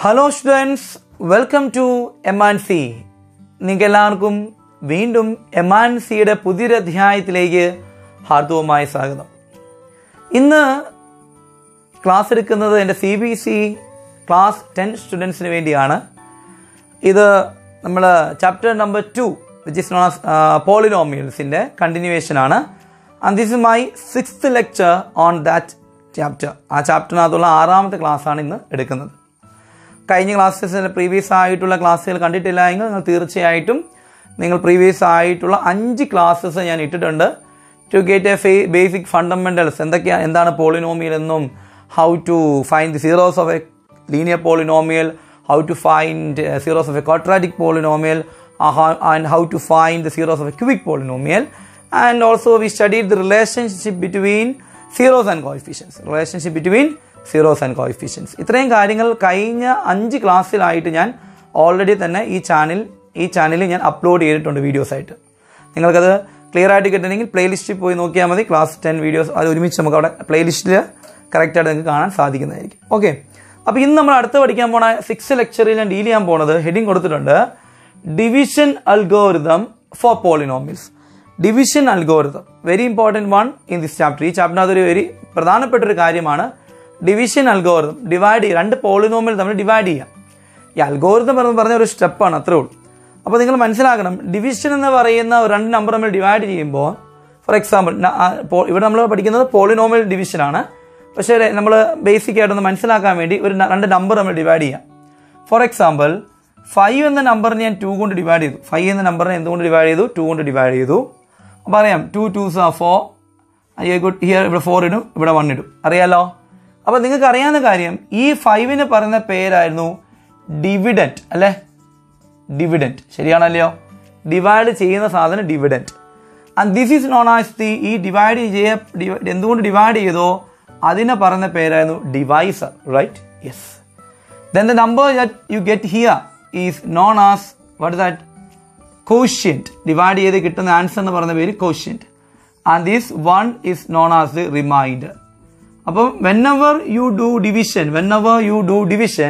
hello students welcome to M N C നിങ്ങൾക്ക് എല്ലാവർക്കും വീണ്ടും എം ആൻ സിയുടെ പുതിയൊരു അധ്യായത്തിലേക്ക് ഹാർദവുമായ സ്വാഗതം ഇന്ന് ക്ലാസ് എടുക്കുന്നത് എൻ്റെ C B C class ten സ്റ്റുഡൻസിന് വേണ്ടിയാണ് ഇത് നമ്മൾ chapter number two which is known as പോളിനോമിയൽസിൻ്റെ കണ്ടിന്യൂവേഷൻ ആണ് and this is my sixth lecture on that chapter ആ ചാപ്റ്ററിനകത്തുള്ള ആറാമത്തെ ക്ലാസ്സാണ് ഇന്ന് എടുക്കുന്നത് കഴിഞ്ഞ ക്ലാസ്സസിൽ പ്രീവിയസ് ആയിട്ടുള്ള ക്ലാസ്സുകൾ കണ്ടിട്ടില്ല എങ്കിൽ നിങ്ങൾ തീർച്ചയായിട്ടും നിങ്ങൾ പ്രീവിയസ് ആയിട്ടുള്ള അഞ്ച് ക്ലാസ്സസ് ഞാൻ ഇട്ടിട്ടുണ്ട് to get a few basic fundamentals എന്തൊക്കെയാണ് എന്താണ് പോളിനോമിയൽ എന്നും how to find the zeros of a linear polynomial how to find zeros of a quadratic polynomial and how to find the zeros of a cubic polynomial and also we studied the relationship between zeros and coefficients relationship between zeros and coefficients ഇത്രയും കാര്യങ്ങൾ കഴിഞ്ഞ അഞ്ച് ക്ലാസ്സിലായിട്ട് ഞാൻ already തന്നെ ഈ channel ഈ ചാനലിൽ ഞാൻ അപ്ലോഡ് ചെയ്തിട്ടുണ്ട് വീഡിയോസ് ആയിട്ട് നിങ്ങൾക്കത് ക്ലിയർ ആയിട്ട് കിട്ടണമെങ്കിൽ പ്ലേലിസ്റ്റിൽ പോയി നോക്കിയാൽ മതി ക്ലാസ് ടെൻ വീഡിയോസ് അത് ഒരുമിച്ച് നമുക്ക് അവിടെ പ്ലേലിസ്റ്റിൽ കറക്റ്റായിട്ട് നിങ്ങൾക്ക് കാണാൻ സാധിക്കുന്നതായിരിക്കും ഓക്കെ അപ്പോൾ ഇന്ന് നമ്മൾ അടുത്ത് പഠിക്കാൻ പോണ സിക്സ് ലെക്ചറിൽ ഞാൻ ഡീൽ ചെയ്യാൻ പോണത് ഹെഡിങ് കൊടുത്തിട്ടുണ്ട് division algorithm for polynomials division algorithm very important one in this chapter ഈ ചാപ്റ്ററിനകത്ത് ഒരു വെരി പ്രധാനപ്പെട്ട ഒരു കാര്യമാണ് ഡിവിഷൻ അൽഗോറിതം ഡിവൈഡ് ചെയ്യുക രണ്ട് പോളിനോമിൽ തമ്മിൽ ഡിവൈഡ് ചെയ്യുക ഈ അൽഗോറിതം എന്ന് പറഞ്ഞ ഒരു സ്റ്റെപ്പാണ് അത്രേ ഉള്ളൂ അപ്പോൾ നിങ്ങൾ മനസ്സിലാക്കണം ഡിവിഷൻ എന്ന് പറയുന്ന ഒരു രണ്ട് നമ്പർ നമ്മൾ ഡിവൈഡ് ചെയ്യുമ്പോൾ ഫോർ എക്സാമ്പിൾ ഇവിടെ നമ്മൾ പഠിക്കുന്നത് പോളിനോമിയൽ ഡിവിഷനാണ് പക്ഷേ നമ്മൾ ബേസിക് ആയിട്ടൊന്ന് മനസ്സിലാക്കാൻ വേണ്ടി ഒരു ന- രണ്ട് നമ്പർ നമ്മൾ ഡിവൈഡ് ചെയ്യാം ഫോർ എക്സാമ്പിൾ ഫൈവ് എന്ന നമ്പറിനെ ഞാൻ ടു കൊണ്ട് ഡിവൈഡ് ചെയ്തു ഫൈവ് എന്ന നമ്പറിനെ എന്തുകൊണ്ട് ഡിവൈഡ് ചെയ്തു ടു കൊണ്ട് ഡിവൈഡ് ചെയ്തു അപ്പോൾ അറിയാം two twos are four good here ഇവിടെ ഫോർ ഇടും ഇവിടെ വൺ ഇടും അറിയാലോ അപ്പോൾ നിങ്ങൾക്ക് അറിയാവുന്ന കാര്യം ഈ ഫൈവിന് പറയുന്ന പേരായിരുന്നു ഡിവിഡൻറ്റ് അല്ലേ ഡിവിഡൻറ്റ് ശരിയാണല്ലോ ഡിവൈഡ് ചെയ്യുന്ന സാധനം dividend and this is known as the ഈ ഡിവൈഡ് ചെയ്യ divi- എന്തുകൊണ്ട് ഡിവൈഡ് ചെയ്തോ അതിനെ പറയുന്ന പേരായിരുന്നു divisor right yes then the number that you get here is known as what is that quotient divide ചെയ്ത് കിട്ടുന്ന ആൻസർ എന്ന് പറയുന്ന പേര് quotient and this one is known as the remainder അപ്പം whenever you do division whenever you do division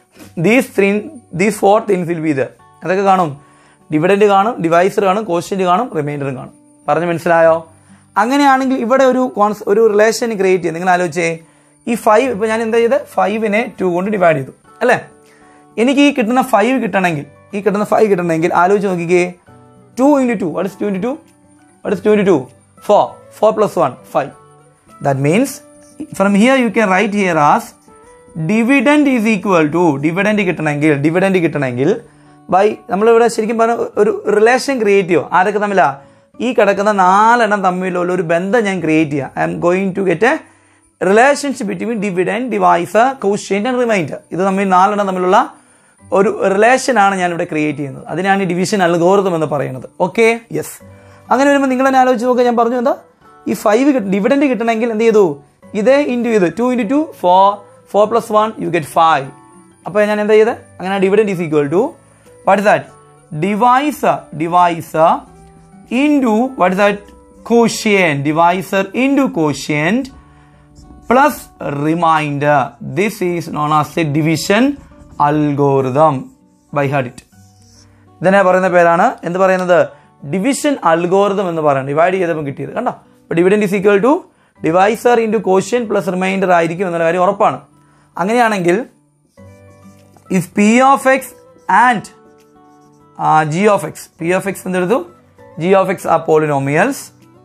these three these four things will be there അതൊക്കെ കാണും dividend കാണും divisor കാണും കോഷ്യന്റ് കാണും റിമൈൻഡറും കാണും പറഞ്ഞു മനസ്സിലായോ അങ്ങനെയാണെങ്കിൽ ഇവിടെ ഒരു കോൺസ് ഒരു റിലേഷൻ ക്രിയേറ്റ് ചെയ്യും നിങ്ങൾ ആലോചിച്ചേ ഈ ഫൈവ് ഇപ്പൊ ഞാൻ എന്താ ചെയ്ത് ഫൈവിനെ ടു കൊണ്ട് ഡിവൈഡ് ചെയ്തു അല്ലേ എനിക്ക് ഈ കിട്ടുന്ന ഫൈവ് കിട്ടണമെങ്കിൽ ഈ കിട്ടുന്ന ഫൈവ് കിട്ടണമെങ്കിൽ ആലോചിച്ച് നോക്കിക്കേ two into two what is two into two what is two into two four four plus one five that means from here you can write here as dividend is equal to dividend കിട്ടണമെങ്കിൽ dividend കിട്ടണമെങ്കിൽ by നമ്മളിവിടെ ശരിക്കും പറഞ്ഞ ഒരു relation create ചെയ്യോ ആരൊക്കെ തമ്മിലാ ഈ കിടക്കുന്ന നാലെണ്ണം തമ്മിലുള്ള ഒരു ബന്ധം ഞാൻ ക്രിയേറ്റ് ചെയ്യാം I'm going to get a relationship between dividend divisor quotient and remainder ഇത് തമ്മിൽ നാലെണ്ണം തമ്മിലുള്ള ഒരു റിലേഷനാണ് ഞാൻ ഇവിടെ ക്രിയേറ്റ് ചെയ്യുന്നത് അതിനാണ് ഈ ഡിവിഷൻ അൽഗോറിതം എന്ന് പറയുന്നത് ഓക്കെ യെസ് അങ്ങനെ വരുമ്പോൾ നിങ്ങൾ തന്നെ ആലോചിച്ച് നോക്കുക ഞാൻ പറഞ്ഞു എന്താ ഈ ഫൈവ് ഡിവിഡൻഡ് കിട്ടണമെങ്കിൽ എന്ത് ചെയ്തു ഇതേ ഇൻറ്റു ഇത് two into two four four plus one you get five അപ്പോൾ ഞാൻ എന്താ ചെയ്തത് അങ്ങനെ dividend is equal to what is that divisor divisor into what is that quotient divisor into quotient plus remainder this is known as a division algorithm by heart it ഇതിനെ പറയുന്ന പേരാണ് എന്ത് പറയുന്നത് ഡിവിഷൻ അൽഗോറിതം എന്ന് പറയുന്നത് divide ചെയ്തപ്പോൾ കിട്ടിയത് കണ്ടോ അപ്പോൾ dividend is equal to divisor into quotient plus remainder ആയിരിക്കും എന്നുള്ള കാര്യം ഉറപ്പാണ് അങ്ങനെയാണെങ്കിൽ if P of X and G of X P of X എന്തെടുത്തു G of X are polynomials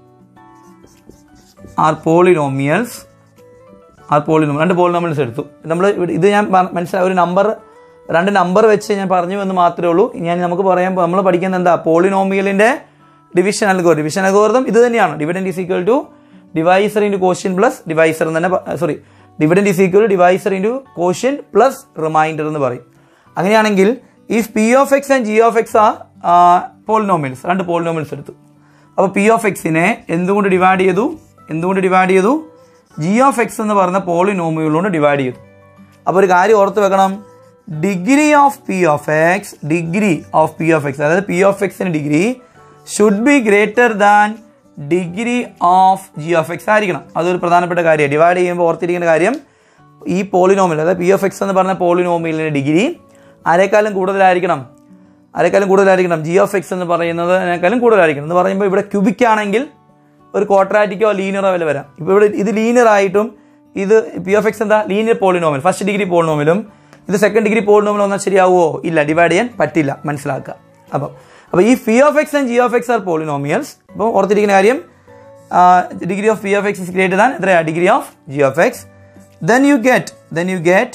are polynomials are polynomial രണ്ട് പോളിനോമിയൽസ് എടുത്തു നമ്മൾ ഇത് ഞാൻ പറ- മനസ്സിലായ ഒരു നമ്പർ രണ്ട് നമ്പർ വെച്ച് ഞാൻ പറഞ്ഞു എന്ന് മാത്രമേ ഉള്ളൂ ഞാൻ നമുക്ക് പറയാൻ നമ്മൾ പഠിക്കുന്നത് എന്താ പോളിനോമിയലിന്റെ ഡിവിഷൻ അൽഗോർ ഡിവിഷൻ അൽഗോറിതം ഇത് തന്നെയാണ് dividend is equal to divisor into quotient plus divisor എന്ന് തന്നെ sorry dividend is equal to divisor into quotient plus remainder എന്ന് പറയും അങ്ങനെയാണെങ്കിൽ if P of X and G of X ആ polynomials രണ്ട് polynomials എടുത്തു അപ്പോൾ പി ഓഫ് എക്സിനെ എന്തുകൊണ്ട് ഡിവൈഡ് ചെയ്തു എന്തുകൊണ്ട് ഡിവൈഡ് ചെയ്തു ജി ഓഫ് എക്സ് എന്ന് പറയുന്ന പോളിനോമിയലുകൊണ്ട് ഡിവൈഡ് ചെയ്തു അപ്പോൾ ഒരു കാര്യം ഓർത്ത് വെക്കണം degree of P of X degree of P of X അതായത് പി ഓഫ് എക്സിന് degree should be greater than degree of G of X ആയിരിക്കണം അതൊരു പ്രധാനപ്പെട്ട കാര്യമാണ് ഡിവൈഡ് ചെയ്യുമ്പോൾ ഓർത്തിരിക്കേണ്ട കാര്യം ഈ പോളിനോമിയൽ അതായത് പി എഫ് എക്സ് എന്ന് പറഞ്ഞ പോളിനോമിയലിൻ്റെ ഡിഗ്രി ആരെക്കാളും കൂടുതലായിരിക്കണം ആരെക്കാളും കൂടുതലായിരിക്കണം ജി ഓഫ് എക്സ് എന്ന് പറയുന്നതിനേക്കാളും കൂടുതലായിരിക്കണം എന്ന് പറയുമ്പോൾ ഇവിടെ ക്യൂബിക് ആണെങ്കിൽ ഒരു ക്വാഡ്രാറ്റിക്കോ ലീനിയറോ വരെ വരാം ഇപ്പോൾ ഇവിടെ ഇത് ലീനിയർ ആയിട്ടും ഇത് പി ഓഫ് എക്സ് എന്താ ലീനിയർ പോളിനോമിയൽ ഫസ്റ്റ് ഡിഗ്രി പോളിനോമിലും ഇത് സെക്കൻഡ് ഡിഗ്രി പോളിനോമിൽ വന്നാൽ ശരിയാവുമോ ഇല്ല ഡിവൈഡ് ചെയ്യാൻ പറ്റില്ല മനസ്സിലാക്കുക അപ്പം അപ്പോൾ ഈ P of X and G of X are polynomials അപ്പോൾ ഓർത്തിരിക്കുന്ന കാര്യം degree of P of X is greater than എത്രയാ degree of G of X then you get then you get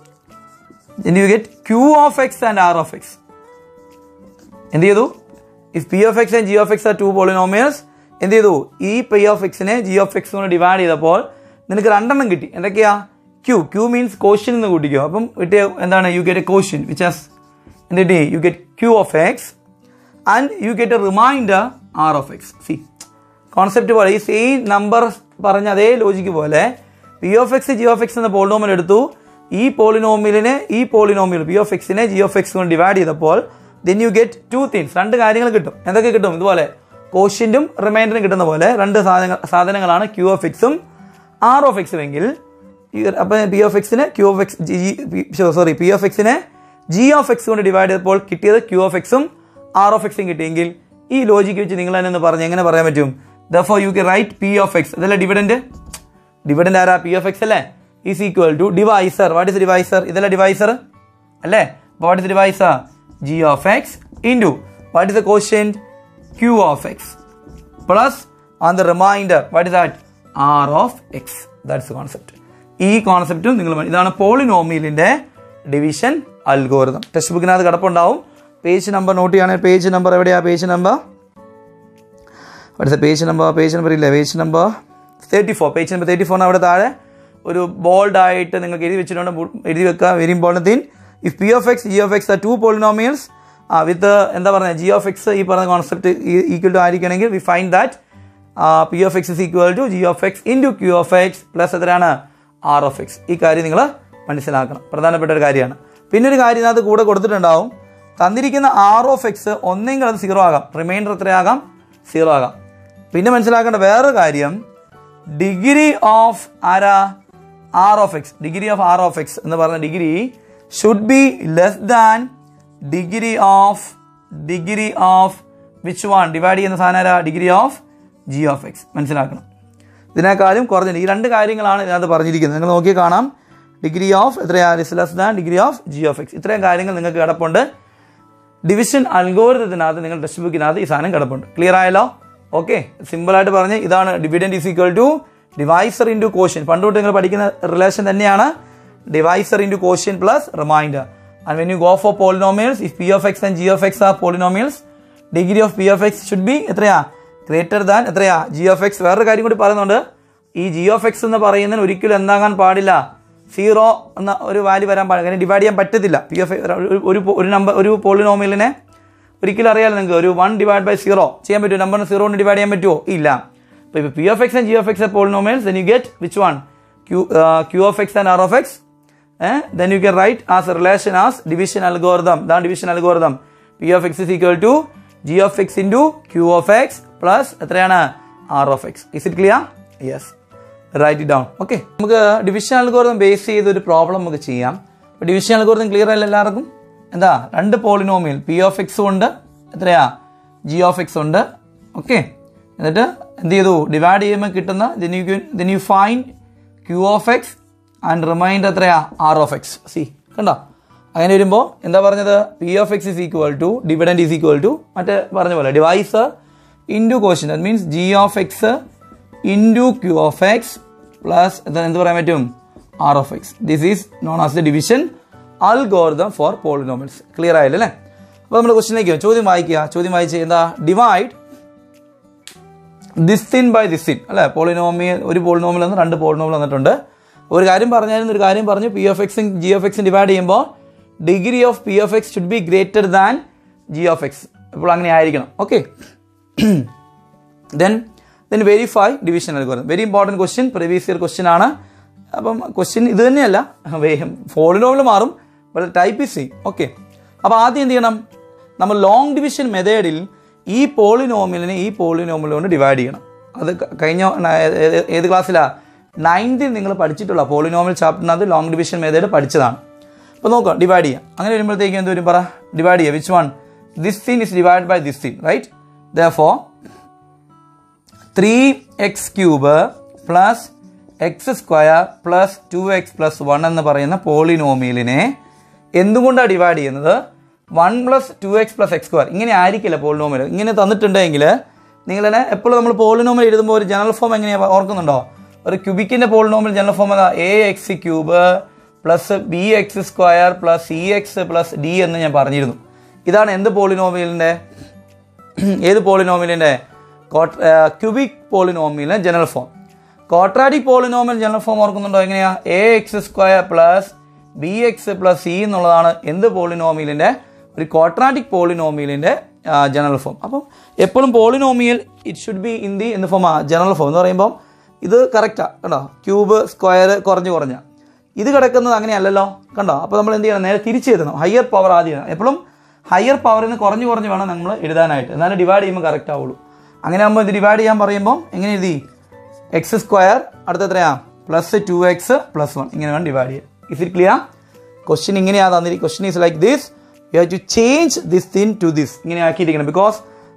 then you get Q of X and R of X എന്ത് ചെയ്തു if P of X and G of X are two polynomials എന്ത് ചെയ്തു ഈ P of എക്സിനെ G of X കൊണ്ട് divide ചെയ്തപ്പോൾ നിനക്ക് രണ്ടെണ്ണം കിട്ടി എന്തൊക്കെയാ ക്യൂ ക്യൂ മീൻസ് കോഷ്യൻ എന്ന് കൂട്ടിക്കോ അപ്പം കിട്ടിയ എന്താണ് you get a quotient which as എന്ത് കിട്ടി you get Q of X and you get a remainder R of X സി കോൺസെപ്റ്റ് പോലെ ഈ സെയിം നമ്പർ പറഞ്ഞ അതേ ലോജിക്ക് പോലെ P of X G of X എന്ന പോളിനോമിയൽ എടുത്തു ഈ പോളിനോമിയലിനെ ഈ പോളിനോമിയൽ പി ഓഫ് എക്സിനെ ജി ഓഫ് എക്സ് കൊണ്ട് ഡിവൈഡ് ചെയ്തപ്പോൾ then you get two things രണ്ട് കാര്യങ്ങൾ കിട്ടും എന്തൊക്കെ കിട്ടും ഇതുപോലെ കോഷ്യന്റും റിമൈൻഡറും കിട്ടുന്ന പോലെ രണ്ട് സാധനങ്ങൾ സാധനങ്ങളാണ് ക്യൂ ഓഫ് എക്സും ആർ ഓഫ് എക്സും എങ്കിൽ അപ്പം പി ഓഫ് എക്സിനെ q of X g sorry p of എക്സിനെ ജി ഓഫ് എക്സ് കൊണ്ട് ഡിവൈഡ് ചെയ്തപ്പോൾ കിട്ടിയത് ക്യൂ ഓഫ് എക്സും ആർ ഓഫ് എക്സും കിട്ടിയെങ്കിൽ ഈ ലോജിക്ക് വെച്ച് നിങ്ങൾ തന്നെ ഒന്ന് പറഞ്ഞ് എങ്ങനെ പറയാൻ പറ്റും therefore you can write p of x അതല്ല ഡിവിഡൻറ്റ് ഡിവിഡൻറ്റ് ആരാ പി ഓഫ് എക്സ് അല്ലേ is equal to divisor what is divisor ഇതല്ല ഡിവൈസർ അല്ലേ what is divisor g of X into what is the question q of X plus on the remainder what is that r of X that's concept ഈ കോൺസെപ്റ്റും നിങ്ങൾ മന- ഇതാണ് പോളിനോമിയലിന്റെ division algorithm text ബുക്കിനകത്ത് കിടപ്പുണ്ടാവും പേജ് നമ്പർ നോട്ട് ചെയ്യുകയാണെങ്കിൽ page number എവിടെയാ പേജ് നമ്പർ അടുത്ത പേജ് നമ്പർ പേജ് നമ്പർ ഇല്ല page number thirty four page number thirty ഫോറിന് അവിടെ താഴെ ഒരു ബോൾഡ് ആയിട്ട് നിങ്ങൾക്ക് എഴുതി വെച്ചിട്ടുണ്ട് മു- എഴുതി വെക്കുക very important thing if P of X G of X are two polynomials ആ വിത്ത് എന്താ പറയുക ജി ഓഫ് എക്സ് ഈ പറഞ്ഞ concept equal to ആയിരിക്കണമെങ്കിൽ we find that P of X is equal to G of X into Q of X plus എത്രയാണ് r of X ഈ കാര്യം നിങ്ങൾ മനസ്സിലാക്കണം പ്രധാനപ്പെട്ട ഒരു കാര്യമാണ് പിന്നെ ഒരു കാര്യം ഇതിനകത്ത് കൂടെ കൊടുത്തിട്ടുണ്ടാവും തന്നിരിക്കുന്ന ആർ ഓഫ് എക്സ് ഒന്നെങ്കിൽ അത് സീറോ ആകാം റിമൈൻഡർ എത്രയാകാം സീറോ ആകാം പിന്നെ മനസ്സിലാക്കേണ്ട വേറൊരു കാര്യം ഡിഗ്രി ഓഫ് ആരാ r of X degree of r of X എന്ന് പറഞ്ഞ degree should be less than degree of degree of which one divide ചെയ്യുന്ന സാധനം ആരാ degree of G of x മനസ്സിലാക്കണം ഇതിനേക്കാളും കുറഞ്ഞിട്ട് ഈ രണ്ട് കാര്യങ്ങളാണ് ഇതിനകത്ത് പറഞ്ഞിരിക്കുന്നത് നിങ്ങൾ നോക്കി കാണാം ഡിഗ്രി ഓഫ് എത്രയാ less than degree of G of x ഇത്രയും കാര്യങ്ങൾ നിങ്ങൾക്ക് കിടപ്പുണ്ട് ഡിവിഷൻ അൽഗോരിതത്തിനകത്ത് നിങ്ങൾ ടെക്സ്റ്റ് ബുക്കിനകത്ത് ഈ സാധനം കിടപ്പുണ്ട് ക്ലിയർ ആയല്ലോ ഓക്കെ സിമ്പിളായിട്ട് പറഞ്ഞ് ഇതാണ് dividend is equal to divisor into quotient പണ്ട് തൊട്ട് നിങ്ങൾ പഠിക്കുന്ന റിലേഷൻ തന്നെയാണ് divisor into quotient plus remainder and when you go for polynomials if P of X and G of X are polynomials degree of P of x should be എത്രയാ greater than എത്രയാ g of x വേറൊരു കാര്യം കൂടി പറയുന്നുണ്ട് ഈ G of X എന്ന് പറയുന്നതിന് ഒരിക്കലും എന്താകാൻ പാടില്ല സീറോ എന്ന ഒരു വാല്യൂ വരാൻ പാടില്ല കാരണം ഡിവൈഡ് ചെയ്യാൻ പറ്റത്തില്ല പി എഫ് ഒരു ഒരു നമ്പർ ഒരു പോളിനോമിയലിനെ ഒരിക്കലും അറിയാലോ നിങ്ങൾക്ക് ഒരു വൺ ഡിവൈഡ് ബൈ സീറോ ചെയ്യാൻ പറ്റുമോ നമ്പറിന് സീറോ കൊണ്ട് ഡിവൈഡ് ചെയ്യാൻ പറ്റുമോ ഇല്ല അപ്പോൾ ഇപ്പോൾ p of X and G of x polynomials then you get which one q q of X and R of X then you can write as relation as division algorithm than division algorithm p of X is equal to G of X into Q of X plus എത്രയാണ് r of X is it clear yes write it down okay നമുക്ക് division algorithm base ചെയ്ത് ഒരു problem നമുക്ക് ചെയ്യാം അപ്പോൾ division algorithm clear അല്ല എല്ലാവർക്കും എന്താ രണ്ട് പോളിനോമിയൽ പി ഓഫ് എക്സ് ഉണ്ട് എത്രയാ ജി ഓഫ് എക്സ് ഉണ്ട് ഓക്കെ എന്നിട്ട് എന്ത് ചെയ്തു ഡിവൈഡ് ചെയ്യുമ്പോൾ കിട്ടുന്ന then you find q of X and remind എത്രയാ ആർ ഓഫ് എക്സ് സി കണ്ടോ അങ്ങനെ വരുമ്പോൾ എന്താ പറഞ്ഞത് p of X is equal to dividend is equal to മറ്റേ പറഞ്ഞ പോലെ divisor into quotient that means g of X into Q of X plus എന്ത് പറയാൻ പറ്റും r of x this is known as the division algorithm for polynomials clear ആയില്ലേ അല്ലേ അപ്പോൾ നമ്മൾ ക്വസ്റ്റിലേക്ക് ചോദ്യം വായിക്കുക ചോദ്യം വായിച്ച് എന്താ ഡിവൈഡ് ദിസിൻ ബൈ ദിസിൻ അല്ലേ പോളിനോമിയൽ ഒരു പോളിനോമിൽ നിന്ന് രണ്ട് പോളിനോമിൽ വന്നിട്ടുണ്ട് ഒരു കാര്യം പറഞ്ഞായിരുന്നു ഒരു കാര്യം പറഞ്ഞു പി ഓഫ് എക്സും ജി ഓഫ് എക്സും ഡിവൈഡ് ചെയ്യുമ്പോൾ degree of P of x should be greater than g of x ഇപ്പോൾ അങ്ങനെ ആയിരിക്കണം okay then then verify division algorithm very important question previous year question ആണ് അപ്പം ക്വസ്റ്റ്യൻ ഇത് തന്നെയല്ല ഫോളിനോമിൽ മാറും but type is same okay അപ്പോൾ ആദ്യം എന്ത് ചെയ്യണം നമ്മൾ ലോങ് ഡിവിഷൻ മെത്തേഡിൽ ഈ പോളിനോമിയലിനെ ഈ പോളിനോമിയൽ കൊണ്ട് ഡിവൈഡ് ചെയ്യണം അത് ക- കഴിഞ്ഞ ഏ- ഏത് ക്ലാസ്സിലാണ് നയൻത്തിൽ നിങ്ങൾ പഠിച്ചിട്ടുള്ള പോളിനോമൽ ചാപ്റ്ററിനകത്ത് ലോങ് ഡിവിഷൻ മെത്തേഡ് പഠിച്ചതാണ് അപ്പോൾ നോക്കാം ഡിവൈഡ് ചെയ്യാം അങ്ങനെ വരുമ്പോഴത്തേക്ക് എന്ത് വരും പറ ഡിവൈഡ് ചെയ്യുക which one this seen is divide by this seen write the for three X cube plus X square plus two X plus one എന്ന് പറയുന്ന പോളിനോമിയലിനെ എന്തുകൊണ്ടാണ് ഡിവൈഡ് ചെയ്യുന്നത് one plus two X plus X square ഇങ്ങനെ ആയിരിക്കില്ല polynomial ഇങ്ങനെ തന്നിട്ടുണ്ടെങ്കിൽ നിങ്ങൾ തന്നെ എപ്പോഴും നമ്മൾ പോളിനോമിയൽ എഴുതുമ്പോൾ ഒരു ജനറൽ ഫോം എങ്ങനെയാണ് ഓർക്കുന്നുണ്ടോ ഒരു ക്യൂബിക്കിൻ്റെ പോളിനോമിയൽ ജനറൽ ഫോം ഏതാ a x cube plus B x square plus c x plus d എന്ന് ഞാൻ പറഞ്ഞിരുന്നു ഇതാണ് എന്ത് പോളിനോമിയലിൻ്റെ ഏത് പോളിനോമിയലിൻ്റെ ക്യൂബിക് പോളിനോമിയലിൻ്റെ general form quadratic polynomial general form ഓർക്കുന്നുണ്ടോ എങ്ങനെയാ a X square plus B X plus c എന്നുള്ളതാണ് എന്ത് പോളിനോമിയലിൻ്റെ ഒരു ക്വാഡ്രാറ്റിക് പോളിനോമിയലിൻ്റെ ജനറൽ ഫോം അപ്പം എപ്പോഴും polynomial it should be in the എന്ത് ഫോം ആ ജനറൽ ഫോം എന്ന് പറയുമ്പോൾ ഇത് കറക്റ്റാണ് കണ്ടോ ക്യൂബ് സ്ക്വയർ കുറഞ്ഞ് കുറഞ്ഞ ഇത് കിടക്കുന്നത് അങ്ങനെയല്ലല്ലോ കണ്ടോ അപ്പോൾ നമ്മൾ എന്ത് ചെയ്യണം നേരെ തിരിച്ച് എഴുതണം ഹയർ പവർ ആദ്യം എപ്പോഴും ഹയർ പവറിൽ നിന്ന് കുറഞ്ഞ് കുറഞ്ഞ് വേണം നമ്മൾ എഴുതാനായിട്ട് എന്നാലും ഡിവൈഡ് ചെയ്യുമ്പോൾ കറക്റ്റ് ആവുള്ളൂ അങ്ങനെ ആകുമ്പോൾ ഇത് ഡിവൈഡ് ചെയ്യാൻ പറയുമ്പോൾ എങ്ങനെ എഴുതി എക്സ് സ്ക്വയർ അടുത്ത എത്രയാ plus two X plus one ഇങ്ങനെ വേണം ഡിവൈഡ് ചെയ്യാൻ ഇസ് ഇറ്റ് ക്ലിയർ ക്വസ്റ്റ്യൻ ഇങ്ങനെയാണ് തന്നിരിക്കും question is like this you have to change this then to this ഇങ്ങനെ ആക്കിയിരിക്കണം because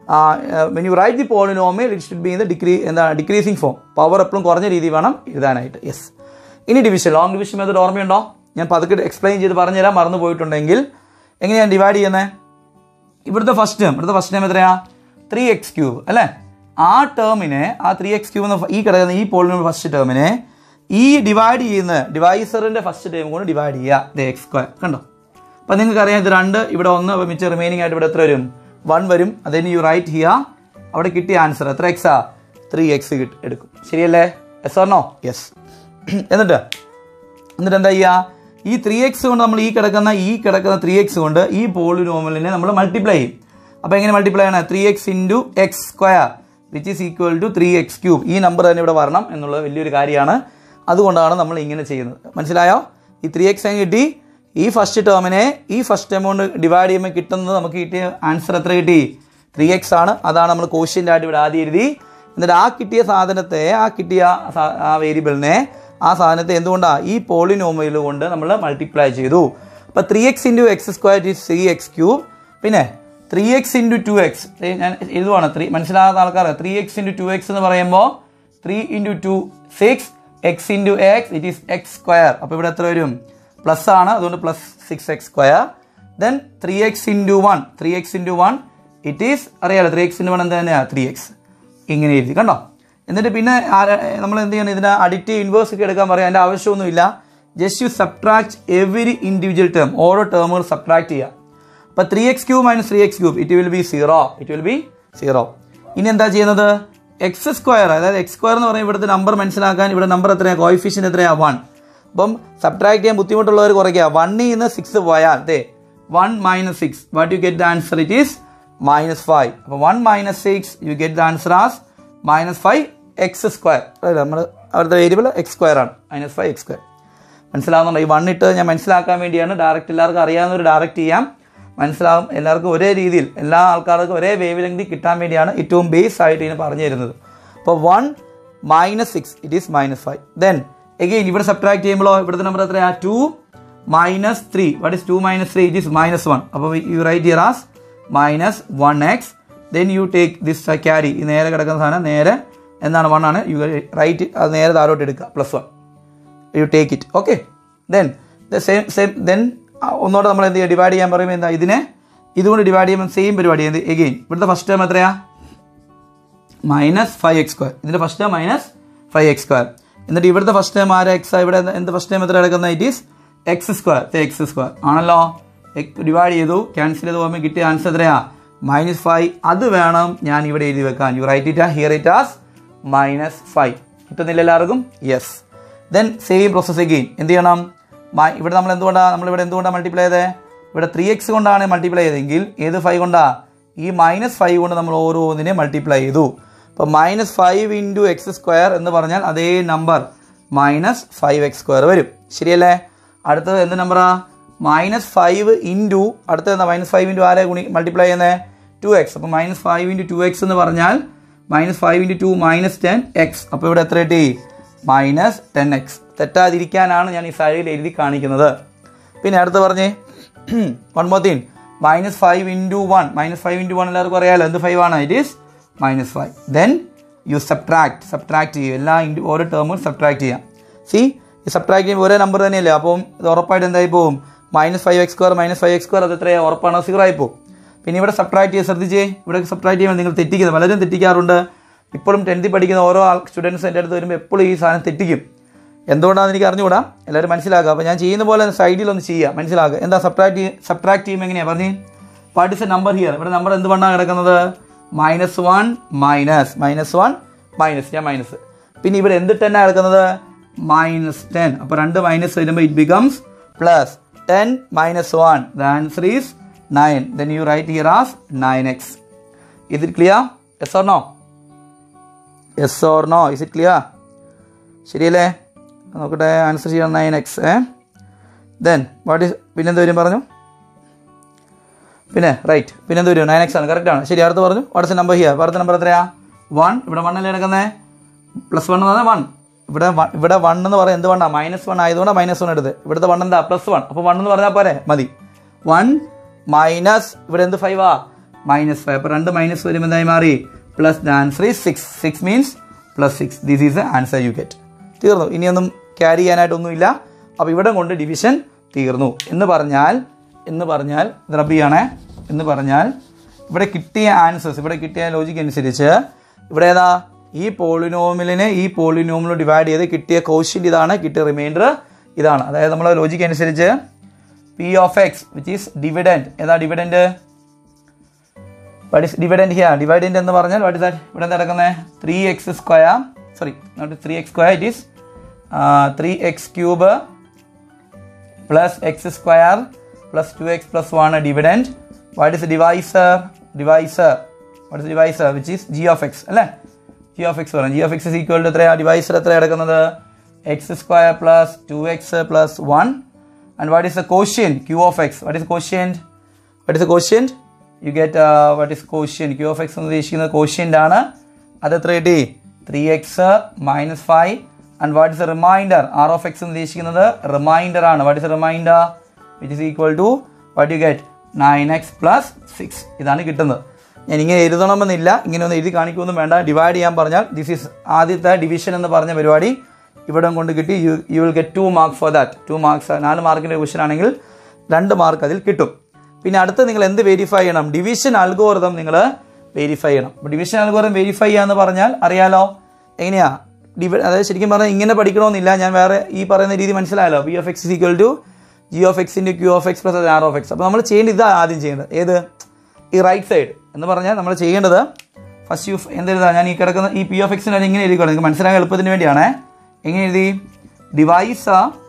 when you write the polynomial it should be in the degree എന്താണ് decreasing form power എപ്പോഴും കുറഞ്ഞ രീതി വേണം എഴുതാനായിട്ട് യെസ് ഇനി ഡിവിഷൻ ലോങ് ഡിവിഷൻ മെത്തേഡ് ഓർമ്മയുണ്ടോ ഞാൻ പതുക്കെ എക്സ്പ്ലെയിൻ ചെയ്ത് പറഞ്ഞുതരാം മറന്നു പോയിട്ടുണ്ടെങ്കിൽ എങ്ങനെയാണ് ഡിവൈഡ് ചെയ്യുന്നത് ഇവിടുത്തെ ഫസ്റ്റ് ടേം ഇവിടുത്തെ ഫസ്റ്റ് ടേം എത്രയാ ത്രീ എക്സ് ക്യൂബ് അല്ലേ ആ ടേമിനെ ആ ത്രീ എക്സ് ക്യൂബ് എന്ന ഈ കിടക്കുന്ന ഈ പോളിനോമിയൽ ഫസ്റ്റ് ടേമിനെ ഈ ഡിവൈഡ് ചെയ്യുന്ന ഡിവൈസറിന്റെ ഫസ്റ്റ് ടേം കൊണ്ട് ഡിവൈഡ് ചെയ്യുക ദ എക്സ് സ്ക്വയർ കണ്ടോ അപ്പം നിങ്ങൾക്ക് അറിയാം ഇത് രണ്ട് ഇവിടെ ഒന്ന് അപ്പോൾ മിച്ചം റിമൈനിങ് ആയിട്ട് ഇവിടെ എത്ര വരും വൺ വരും അതിന് യു റൈറ്റ് ഹിയ അവിടെ കിട്ടിയ ആൻസർ എത്ര എക്സാ ത്രീ എക്സ് എടുക്കും ശരിയല്ലേ എസ് ഓർണോ യെസ് എന്നിട്ട് എന്നിട്ട് എന്താ ചെയ്യുക ഈ ത്രീ എക്സ് കൊണ്ട് നമ്മൾ ഈ കിടക്കുന്ന ഈ കിടക്കുന്ന ത്രീ എക്സ് കൊണ്ട് ഈ പോളിനോമലിനെ നമ്മൾ മൾട്ടിപ്ലൈ ചെയ്യും അപ്പോൾ എങ്ങനെ മൾട്ടിപ്ലൈ ആണ് three X into X square which is equal to three X cube ഈ നമ്പർ തന്നെ ഇവിടെ വരണം എന്നുള്ളത് വലിയൊരു കാര്യമാണ് അതുകൊണ്ടാണ് നമ്മൾ ഇങ്ങനെ ചെയ്യുന്നത് മനസ്സിലായോ ഈ ത്രീ എക്സ് കിട്ടി ഈ ഫസ്റ്റ് ടേമിനെ ഈ ഫസ്റ്റ് ടേം കൊണ്ട് ഡിവൈഡ് ചെയ്യുമ്പോൾ കിട്ടുന്നത് നമുക്ക് കിട്ടിയ ആൻസർ എത്ര കിട്ടി ത്രീ എക്സ് ആണ് അതാണ് നമ്മൾ കോഷ്യൻ്റ് ആയിട്ട് ഇവിടെ ആദ്യം എഴുതി എന്നിട്ട് ആ കിട്ടിയ സാധനത്തെ ആ കിട്ടിയ സാ- ആ വേരിയബിളിനെ ആ സാധനത്തെ എന്തുകൊണ്ടാണ് ഈ പോളിനോമിയൽ കൊണ്ട് നമ്മൾ മൾട്ടിപ്ലൈ ചെയ്തു അപ്പോൾ three X into X square is three X cube പിന്നെ three X into two x ഞാൻ എഴുതുവാണ് ത്രീ മനസ്സിലാകാത്ത ആൾക്കാർ three X into two x എന്ന് പറയുമ്പോൾ three into two six X into x it is x square അപ്പോൾ ഇവിടെ എത്ര വരും പ്ലസ് ആണ് അതുകൊണ്ട് plus six x square then three X into one three X into one it is അറിയാലോ three X into one എന്ത് തന്നെയാണ് three X ഇങ്ങനെ എഴുതി കണ്ടോ എന്നിട്ട് പിന്നെ നമ്മൾ എന്ത് ചെയ്യണം ഇതിന് അഡിക്റ്റീവ് ഇൻവേഴ്സ് ഒക്കെ എടുക്കാൻ പറയാം അതിൻ്റെ ആവശ്യമൊന്നുമില്ല just you subtract every individual term ഓരോ ടേമുകൾ സബ്ട്രാക്ട് ചെയ്യുക അപ്പോൾ three X cube minus three X cube it will be zero it will be zero ഇനി എന്താ ചെയ്യുന്നത് എക്സ് സ്ക്വയർ അതായത് എക്സ് സ്ക്വയർ എന്ന് പറയുമ്പോൾ ഇവിടുത്തെ നമ്പർ മനസ്സിലാക്കാൻ ഇവിടെ നമ്പർ എത്രയാണ് കോയിഫിഷ്യൻ എത്രയാണ് വൺ അപ്പം സബ്ട്രാക്ട് ചെയ്യാൻ ബുദ്ധിമുട്ടുള്ളവർ കുറയ്ക്കുക വണ്ണിൽ നിന്ന് സിക്സ് പോയാൽ അതെ one minus six what you get the answer it is minus five അപ്പോൾ one minus six you get the answer as minus five X square നമ്മൾ അവരുടെ വേരിയബിൾ എക്സ് സ്ക്വയർ ആണ് മൈനസ് ഫൈവ് എക്സ് സ്ക്വയർ മനസ്സിലാവുന്നുണ്ടോ ഈ one ഇട്ട് ഞാൻ മനസ്സിലാക്കാൻ വേണ്ടിയാണ് ഡയറക്റ്റ് എല്ലാവർക്കും അറിയാവുന്നവർ ഡയറക്റ്റ് ചെയ്യാം മനസ്സിലാവും എല്ലാവർക്കും ഒരേ രീതിയിൽ എല്ലാ ആൾക്കാർക്കും ഒരേ വേവ് ലെങ്തി കിട്ടാൻ വേണ്ടിയാണ് ഏറ്റവും ബേസ് ആയിട്ട് ഇതിന് പറഞ്ഞു തരുന്നത് അപ്പോൾ one minus six it is minus five then again ഇവിടെ സബ്ട്രാക്ട് ചെയ്യുമ്പോഴോ ഇവിടുത്തെ നമ്പർ എത്രയാ two minus three what is two minus three it is minus one അപ്പോൾ you write here as minus one x then you take this carry ഈ നേരെ കിടക്കുന്ന സാധനം നേരെ എന്താണ് വൺ ആണ് യു റൈറ്റ് അത് നേരെ താഴോട്ട് എടുക്കുക plus one you take it okay then the same same then ഒന്നോടെ നമ്മൾ എന്ത് ചെയ്യുക ഡിവൈഡ് ചെയ്യാൻ പറയുമ്പോൾ എന്താ ഇതിനെ ഇതുകൊണ്ട് ഡിവൈഡ് ചെയ്യുമ്പോൾ സെയിം പരിപാടി എന്ത് എഗെയിൻ ഇവിടുത്തെ ഫസ്റ്റ് ടേം എത്രയാ മൈനസ് ഫൈവ് എക്സ് സ്ക്വയർ ഇതിന്റെ first term minus five X square എന്നിട്ട് ഇവിടുത്തെ ഫസ്റ്റ് ടൈം ആരെ എക്സ് ഇവിടെ എന്ത് എന്ത് ഫസ്റ്റ് ടൈം എത്ര കിടക്കുന്ന it is x square x square ആണല്ലോ ഡിവൈഡ് ചെയ്തു ക്യാൻസൽ ചെയ്ത് പോകുമ്പോൾ കിട്ടിയ ആൻസർ എത്രയാ മൈനസ് ഫൈവ് അത് വേണം ഞാൻ ഇവിടെ എഴുതി വെക്കാൻ you write it here it as minus five കിട്ടുന്നില്ല എല്ലാവർക്കും yes then same process again എന്ത് ചെയ്യണം മ- ഇവിടെ നമ്മൾ എന്തുകൊണ്ടാണ് നമ്മളിവിടെ എന്തുകൊണ്ടാണ് മൾട്ടിപ്ലൈ ചെയ്തത് ഇവിടെ ത്രീ എക്സ് കൊണ്ടാണ് മൾട്ടിപ്ലൈ ചെയ്തെങ്കിൽ ഏത് ഫൈവ് കൊണ്ടാ ഈ മൈനസ് ഫൈവ് കൊണ്ട് നമ്മൾ ഓരോന്നിനെ മൾട്ടിപ്ലൈ ചെയ്തു അപ്പോൾ minus five into X square എന്ന് പറഞ്ഞാൽ അതേ number minus five X square വരും ശരിയല്ലേ അടുത്തത് എന്ത് നമ്പറാ മൈനസ് ഫൈവ് ഇൻറ്റു അടുത്തത് എന്താ മൈനസ് ഫൈവ് ഇൻറ്റു ആരെ ഗുണി മൾട്ടിപ്ലൈ ചെയ്യുന്നത് ടു എക്സ് അപ്പോൾ minus five into two x എന്ന് പറഞ്ഞാൽ minus five into two minus ten x അപ്പോൾ ഇവിടെ എത്ര കിട്ടി മൈനസ് ടെൻ എക്സ് തെറ്റാതിരിക്കാനാണ് ഞാൻ ഈ സൈഡിൽ എഴുതി കാണിക്കുന്നത് പിന്നെ അടുത്ത് പറഞ്ഞേ one more thing minus five into one minus five into one എല്ലാവർക്കും അറിയാലോ എന്ത് ഫൈവ് ആണ് it is minus five then you subtract subtract ചെയ്യും എല്ലാ ഇൻറ്റു ഓരോ ടേമും സബ്ട്രാക്ട് ചെയ്യാം സി ഈ സബ്ട്രാക്ട് ചെയ്യുമ്പോൾ ഒരേ നമ്പർ തന്നെയല്ലേ അപ്പം ഇത് ഉറപ്പായിട്ട് എന്തായി പോകും minus five X square minus five X square അത് എത്രയാണ് ഉറപ്പാണ് സീറോ ആയി പോകും പിന്നെ ഇവിടെ സബ്ട്രാക്ട് ചെയ്ത് ശ്രദ്ധിച്ചേ ഇവിടെ സബ്ട്രാക്ട് ചെയ്യുമ്പോൾ നിങ്ങൾ തെറ്റിക്കുന്നത് പലരും തെറ്റിക്കാറുണ്ട് ഇപ്പോഴും ടെൻത്തിൽ പഠിക്കുന്ന ഓരോ ആൾ സ്റ്റുഡൻസ് എൻ്റെ അടുത്ത് വരുമ്പോൾ എപ്പോഴും ഈ സാധനം തെറ്റിക്കും എന്തുകൊണ്ടാണെന്ന് എനിക്ക് അറിഞ്ഞുകൂടാ എല്ലാവരും മനസ്സിലാക്കുക അപ്പോൾ ഞാൻ ചെയ്യുന്ന പോലെ സൈഡിൽ ഒന്ന് ചെയ്യുക മനസ്സിലാക്കുക എന്താ സബ്ട്രാക്ട് സബ്ട്രാക്ട് ചെയ്യുമ്പോൾ എങ്ങനെയാണ് പറഞ്ഞേ what is a number here ഇവിടെ നമ്പർ എന്ത് വണ്ണാണ് കിടക്കുന്നത് minus one minus minus one minus ഞാൻ മൈനസ് പിന്നെ ഇവിടെ എന്ത് ടെൻ ആണ് കിടക്കുന്നത് മൈനസ് ടെൻ അപ്പോൾ രണ്ട് മൈനസ് വരുമ്പോൾ it becomes plus ten minus one the answer is nine then you write here as nine x is it clear yes or no yes or no is it clear ശരിയല്ലേ നോക്കട്ടെ answer ചെയ്യണം nine x ഏ then what is പിന്നെന്ത് വരും പറഞ്ഞു പിന്നെ right പിന്നെന്ത് വരും നയൻ എക്സ് ആണ് കറക്റ്റ് ആണ് ശരി അടുത്ത് പറഞ്ഞു വാട്സ് നമ്പർ ഹിയർ അടുത്ത നമ്പർ എത്രയാ വൺ ഇവിടെ വൺ അല്ലേ കിടക്കുന്നത് പ്ലസ് വൺ എന്ന് പറഞ്ഞാൽ വൺ ഇവിടെ വ- ഇവിടെ വൺ എന്ന് പറയാൻ എന്ത് വണ്ണാ മൈനസ് വൺ ആയതുകൊണ്ട് മൈനസ് വൺ എടുത്ത് ഇവിടുത്തെ വൺ എന്താ പ്ലസ് വൺ അപ്പോൾ വൺ എന്ന് പറഞ്ഞാൽ പോരെ മതി വൺ മൈനസ് ഇവിടെ എന്ത് ഫൈവ് ആ മൈനസ് ഫൈവ് അപ്പോൾ രണ്ട് മൈനസ് വരുമ്പോൾ എന്തായി മാറി plus the answer is six six means plus six this is the answer you get തീർന്നു ഇനിയൊന്നും ക്യാരി ചെയ്യാനായിട്ടൊന്നുമില്ല അപ്പോൾ ഇവിടെ കൊണ്ട് ഡിവിഷൻ തീർന്നു എന്ന് പറഞ്ഞാൽ എന്ന് പറഞ്ഞാൽ ഇത് റബ്ബിയാണേ എന്ന് പറഞ്ഞാൽ ഇവിടെ കിട്ടിയ ആൻസേഴ്സ് ഇവിടെ കിട്ടിയ ലോജിക്ക് അനുസരിച്ച് ഇവിടെ ഏതാ ഈ പോളിനോമിലിനെ ഈ പോളിനോമിൽ ഡിവൈഡ് ചെയ്ത് കിട്ടിയ കോഷ്യൻ്റ് ഇതാണ് കിട്ടിയ റിമൈൻഡർ ഇതാണ് അതായത് നമ്മളെ ലോജിക്ക് അനുസരിച്ച് P of X which is dividend ഏതാ dividend what is dividend here dividend എന്ന് പറഞ്ഞാൽ വാട്ട് ഇസ് ദാറ്റ് ഇവിടെ എന്താ നടക്കുന്നത് three X square sorry not three X square it is three X cube plus X square plus two X plus one dividend what is divisor divisor what is divisor which is G of X അല്ലേ G of X പറയാം G of X is equal to എത്രയാ divisor എത്ര കിടക്കുന്നത് X square plus two X plus one and what is the quotient Q of X what is quotient what is quotient you get what is quotient Q of X എന്ന് ഉദ്ദേശിക്കുന്നത് quotient ആണ് അത് എത്ര കിട്ടി three X minus five and what is remainder R of X എന്ന് ഉദ്ദേശിക്കുന്നത് remainder ആണ് what is remainder which is equal to what you get nine X plus six ഇതാണ് കിട്ടുന്നത് ഞാൻ ഇങ്ങനെ എഴുതണമെന്നില്ല ഇങ്ങനെ ഒന്ന് എഴുതി കാണിക്കുമൊന്നും വേണ്ട ഡിവൈഡ് ചെയ്യാൻ പറഞ്ഞാൽ ദിസ് ഈസ് ആദ്യത്തെ ഡിവിഷൻ എന്ന് പറഞ്ഞ പരിപാടി ഇവിടെ കൊണ്ട് കിട്ടി you you will get two mark for that two marks നാല് മാർക്കിൻ്റെ ക്വസ്റ്റൻ ആണെങ്കിൽ രണ്ട് മാർക്ക് അതിൽ കിട്ടും പിന്നെ അടുത്ത് നിങ്ങൾ എന്ത് വെരിഫൈ ചെയ്യണം ഡിവിഷൻ അൽഗോറിതം നിങ്ങൾ വെരിഫൈ ചെയ്യണം അപ്പോൾ ഡിവിഷൻ അൽഗോറിതം വെരിഫൈ ചെയ്യാന്ന് പറഞ്ഞാൽ അറിയാലോ എങ്ങനെയാ ഡിവി അതായത് ശരിക്കും പറഞ്ഞാൽ ഇങ്ങനെ പഠിക്കണമെന്നില്ല ഞാൻ വേറെ ഈ പറയുന്ന രീതി മനസ്സിലായല്ലോ B of X equal to G of എക്സിൻ്റെ Q of X plus R of X അപ്പോൾ നമ്മൾ ചെയ്യേണ്ടത് ഇതാണ് ആദ്യം ചെയ്യേണ്ടത് ഏത് ഈ റൈറ്റ് സൈഡ് എന്ന് പറഞ്ഞാൽ നമ്മൾ ചെയ്യേണ്ടത് ഫസ്റ്റ് യു എന്തെഴുതാ ഞാൻ ഈ കിടക്കുന്ന ഈ പി ഓഫ് എക്സിന് ഇങ്ങനെ എഴുതിക്കോളാം നിങ്ങൾക്ക് മനസ്സിലാക്കാൻ എളുപ്പത്തിന് വേണ്ടിയാണേ എങ്ങനെ എഴുതി divisor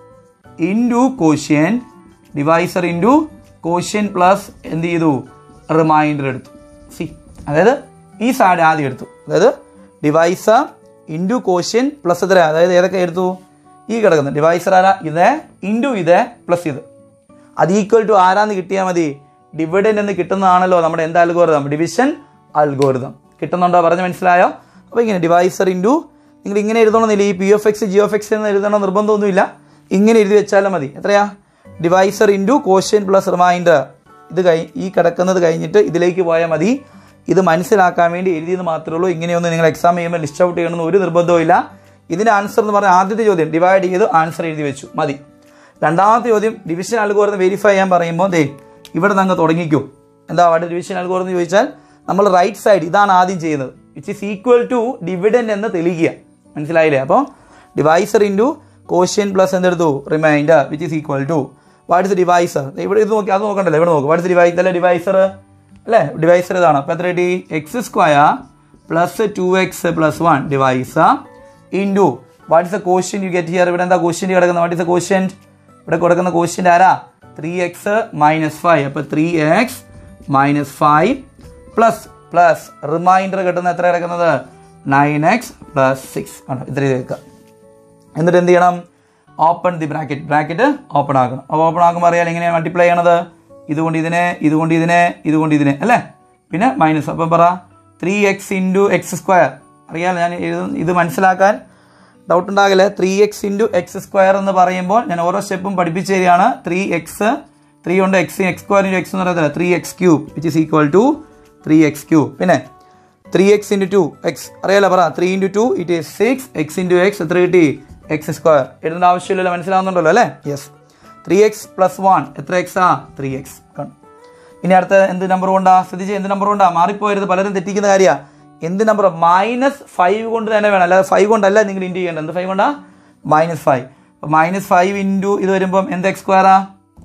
into quotient divisor into quotient plus എന്ത് ചെയ്തു റിമൈൻഡർ എടുത്തു സി അതായത് ഈ സൈഡ് ആദ്യം എടുത്തു അതായത് ഡിവൈസ ഇൻറ്റു കോഷ്യൻ പ്ലസ് എത്ര അതായത് ഏതൊക്കെ എടുത്തു ഈ കിടക്കുന്ന ഡിവൈസർ ആരാ ഇത് ഇൻറ്റു ഇത് പ്ലസ് ഇത് അത് ഈക്വൽ ടു ആരാന്ന് കിട്ടിയാൽ മതി ഡിവിഡൻ എന്ന് കിട്ടുന്നതാണല്ലോ നമ്മുടെ എന്ത് അൽഗോറിതം ഡിവിഷൻ അൽഗോറിതം കിട്ടുന്നുണ്ടോ പറഞ്ഞ് മനസ്സിലായോ അപ്പോൾ ഇങ്ങനെ ഡിവൈസർ ഇൻറ്റു നിങ്ങൾ ഇങ്ങനെ എഴുതണമെന്നില്ല ഈ P of X G of X എന്ന് എഴുതണം നിർബന്ധമൊന്നുമില്ല ഇങ്ങനെ എഴുതി വെച്ചാലും മതി എത്രയാ divisor into quotient plus remainder ഇത് കഴി ഈ കിടക്കുന്നത് കഴിഞ്ഞിട്ട് ഇതിലേക്ക് പോയാൽ മതി ഇത് മനസ്സിലാക്കാൻ വേണ്ടി എഴുതിയെന്ന് മാത്രമേ ഉള്ളൂ ഇങ്ങനെയൊന്നും നിങ്ങൾ എക്സാം ചെയ്യുമ്പോൾ ലിസ്റ്റ് ഔട്ട് ചെയ്യണമെന്ന് ഒരു നിർബന്ധവും ഇല്ല ഇതിൻ്റെ ആൻസർ എന്ന് പറഞ്ഞാൽ ആദ്യത്തെ ചോദ്യം ഡിവൈഡ് ചെയ്ത് ആൻസർ എഴുതി വെച്ചു മതി രണ്ടാമത്തെ ചോദ്യം ഡിവിഷൻ അൽഗോറിതം വെരിഫൈ ചെയ്യാൻ പറയുമ്പോൾ ദേ ഇവിടെ നിന്ന് അങ്ങ് തുടങ്ങിക്കും എന്താ അവിടെ ഡിവിഷൻ അൽഗോറിതം എന്ന് ചോദിച്ചാൽ നമ്മൾ റൈറ്റ് സൈഡ് ഇതാണ് ആദ്യം ചെയ്യുന്നത് which is equal to dividend എന്ന് തെളിയിക്കുക മനസ്സിലായില്ലേ അപ്പോൾ ഡിവൈസർ ഇൻറ്റു കോഷ്യൻ പ്ലസ് എന്തെടുത്തു remainder which is equal to what is divisor ഇവിടെ ഇത് നോക്കി അത് നോക്കണ്ടല്ലോ ഇവിടെ നോക്കും വാട്ട് ഇസ് ഡിവൈസ് അല്ലേ ഡിവൈസർ അല്ലേ ഡിവൈസർ ഇതാണ് അപ്പോൾ എത്ര കിട്ടി X square plus two X plus one divisor into what is a question you get here ഇവിടെ എന്താ ക്വസ്റ്റ്യൻ കിടക്കുന്നത് വാട്ട് ഇസ് എ ക്വസ്റ്റ്യൻ ഇവിടെ കൊടുക്കുന്ന ക്വസ്റ്റ്യൻ ആരാ ത്രീ എക്സ് മൈനസ് ഫൈവ് അപ്പോൾ three X minus five plus plus remainder കിട്ടുന്ന എത്ര കിടക്കുന്നത് നയൻ എക്സ് പ്ലസ് സിക്സ് ആണ് ഇത്ര ഇത് വെക്കുക എന്നിട്ട് എന്ത് ചെയ്യണം open the bracket bracket open ആക്കണം അപ്പോൾ ഓപ്പൺ ആക്കുമ്പോൾ അറിയാൻ എങ്ങനെയാണ് മൾട്ടിപ്ലൈ ചെയ്യണത് ഇതുകൊണ്ട് ഇതിനെ ഇതുകൊണ്ട് ഇതിനെ ഇതുകൊണ്ട് ഇതിനെ അല്ലേ പിന്നെ മൈനസ് അപ്പം പറ three X into X square അറിയാലോ ഞാൻ എഴുതുന്ന ഇത് മനസ്സിലാക്കാൻ ഡൗട്ട് ഉണ്ടാകില്ല three X into X square എന്ന് പറയുമ്പോൾ ഞാൻ ഓരോ സ്റ്റെപ്പും പഠിപ്പിച്ചു തരികയാണ് ത്രീ എക്സ് ത്രീ ഉണ്ട് X X square into X എന്ന് പറയുന്നത് three X cube which is equal to three X cube പിന്നെ three X into two X അറിയാലോ പറ three into two it is six X into X എത്ര കിട്ടി X square എഴുതേണ്ട ആവശ്യമില്ലല്ലോ മനസ്സിലാവുന്നുണ്ടല്ലോ അല്ലേ yes three X plus one എത്ര എക്സ് ആ ത്രീ എക്സ് ഇനി അടുത്ത എന്ത് നമ്പർ കൊണ്ടാ ശ്രദ്ധിച്ച് എന്ത് നമ്പർ കൊണ്ടാ മാറിപ്പോയത് പലരും തെറ്റിക്കുന്ന കാര്യമാണ് എന്ത് നമ്പർ മൈനസ് ഫൈവ് കൊണ്ട് തന്നെ വേണം അല്ലാതെ ഫൈവ് കൊണ്ടല്ല നിങ്ങൾ ഇൻറ്റു ചെയ്യേണ്ടത് എന്ത് ഫൈവ് കൊണ്ടാ minus five minus five into ഇത് വരുമ്പം എന്ത് എക്സ് സ്ക്വയറാ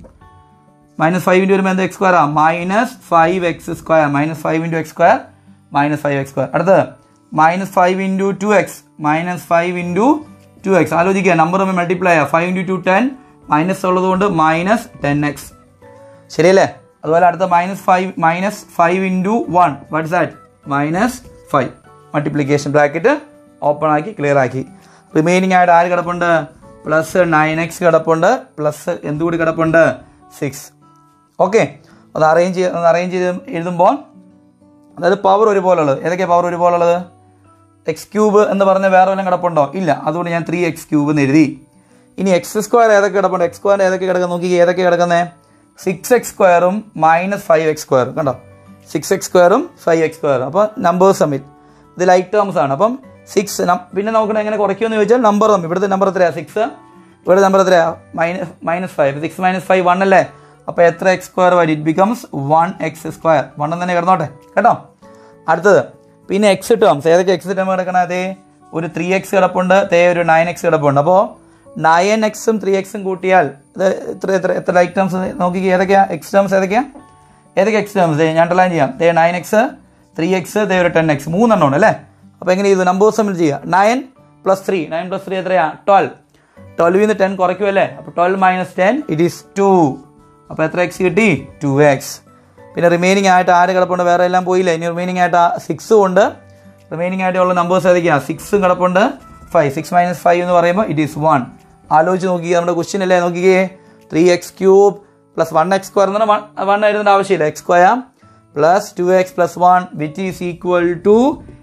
മൈനസ് ഫൈവ് ഇൻറ്റു വരുമ്പോൾ എന്ത് എക്സ് സ്ക്വയറാ minus five X square minus five into X square minus five X square അടുത്തത് minus five into two X minus five into two X ആലോചിക്കുക number തമ്മിൽ മൾട്ടിപ്ലൈ ചെയ്യുക five into two ten minus ഉള്ളത് കൊണ്ട് minus ten X ശരിയല്ലേ അതുപോലെ അടുത്ത minus five minus five into one what's that minus five multiplication bracket open ആക്കി clear ആക്കി റിമൈനിങ് ആയിട്ട് ആര് കിടപ്പുണ്ട് പ്ലസ് നയൻ എക്സ് കിടപ്പുണ്ട് പ്ലസ് എന്തുകൂടി കിടപ്പുണ്ട് സിക്സ് ഓക്കെ അത് അറേഞ്ച് ചെയ്ത് ഒന്ന് അറേഞ്ച് ചെയ്ത് എഴുതുമ്പോൾ അതായത് പവർ ഒരുപോലെ ഉള്ളത് ഏതൊക്കെയാണ് പവർ ഒരുപോലെ ഉള്ളത് എക്സ് ക്യൂബ് എന്ന് പറഞ്ഞ വേറെ വല്ലതും കിടപ്പുണ്ടോ ഇല്ല അതുകൊണ്ട് ഞാൻ ത്രീ എക്സ് ക്യൂബ് എന്ന് എഴുതി ഇനി എക്സ് സ്ക്വയർ ഏതൊക്കെ കിടപ്പുണ്ട് എക്സ് സ്ക്വയർ ഏതൊക്കെ കിടക്കുന്ന നോക്കി ഏതൊക്കെ കിടക്കുന്നത് സിക്സ് എക്സ് സ്ക്വയറും മൈനസ് ഫൈവ് എക്സ് സ്ക്വയറും കണ്ടോ സിക്സ് എക്സ് സ്ക്വയറും ഫൈവ് എക്സ് സ്ക്വയറും അപ്പോൾ നമ്പേഴ്സ് തമ്മിൽ ഇത് ലൈറ്റ് ടേംസ് ആണ് അപ്പം സിക്സ് പിന്നെ നമുക്ക് എങ്ങനെ കുറയ്ക്കുമെന്ന് ചോദിച്ചാൽ നമ്പർ തമ്മിൽ ഇവിടുത്തെ നമ്പർ എത്രയാണ് സിക്സ് ഇവിടെ നമ്പർ എത്രയാണ് minus minus five six minus five one അല്ലേ അപ്പോൾ എത്ര എക്സ് സ്ക്വയർ വരും it becomes one X square one തന്നെ കിടന്നോട്ടെ കേട്ടോ അടുത്തത് പിന്നെ എക്സ് ടേംസ് ഏതൊക്കെ എക്സ് ടേം കിടക്കണേ അതേ ഒരു ത്രീ എക്സ് കിടപ്പുണ്ട് തേ ഒരു നയൻ എക്സ് കിടപ്പുണ്ട് അപ്പോൾ നയൻ എക്സും ത്രീ എക്സും കൂട്ടിയാൽ ഇത് എത്ര എത്ര എത്ര ലൈക്ക് ടേംസ് നോക്കി ഏതൊക്കെയാ എക്സ് ടേംസ് ഏതൊക്കെയാ ഏതൊക്കെ എക്സ് ടേംസ് ഞാൻ അണ്ടർലൈൻ ചെയ്യാം ദേ നയൻ എക്സ് ത്രീ എക്സ് ദേ ഒരു ടെൻ എക്സ് മൂന്നെണ്ണം ഉണ്ട് അല്ലേ അപ്പോൾ എങ്ങനെ ചെയ്തു നമ്പേഴ്സ് തമ്മിൽ ചെയ്യുക nine plus three nine plus three എത്രയാ ട്വൽവ് ട്വൽവിൽ നിന്ന് ടെൻ കുറയ്ക്കുമല്ലേ അപ്പോൾ twelve minus ten it is two അപ്പോൾ എത്ര എക്സ് കിട്ടി ടു എക്സ് പിന്നെ റിമൈനിങ് ആയിട്ട് ആര് കിടപ്പുണ്ട് വേറെ എല്ലാം പോയില്ല ഇനി റിമൈനിങ് ആയിട്ട് സിക്സും ഉണ്ട് റിമൈനിങ് ആയിട്ടുള്ള നമ്പേഴ്സ് ഏതൊക്കെയാണ് സിക്സും കിടപ്പുണ്ട് ഫൈവ് സിക്സ് മൈനസ് ഫൈവ് എന്ന് പറയുമ്പോൾ ഇറ്റ് ഈസ് വൺ ആലോചിച്ച് നോക്കിയേ നമ്മുടെ ക്വസ്റ്റ്യൻ അല്ലേ നോക്കിയേ three X cube plus one X square എന്ന് വൺ വൺ എഴുതേണ്ട ആവശ്യമില്ല X square plus two X plus one which is equal to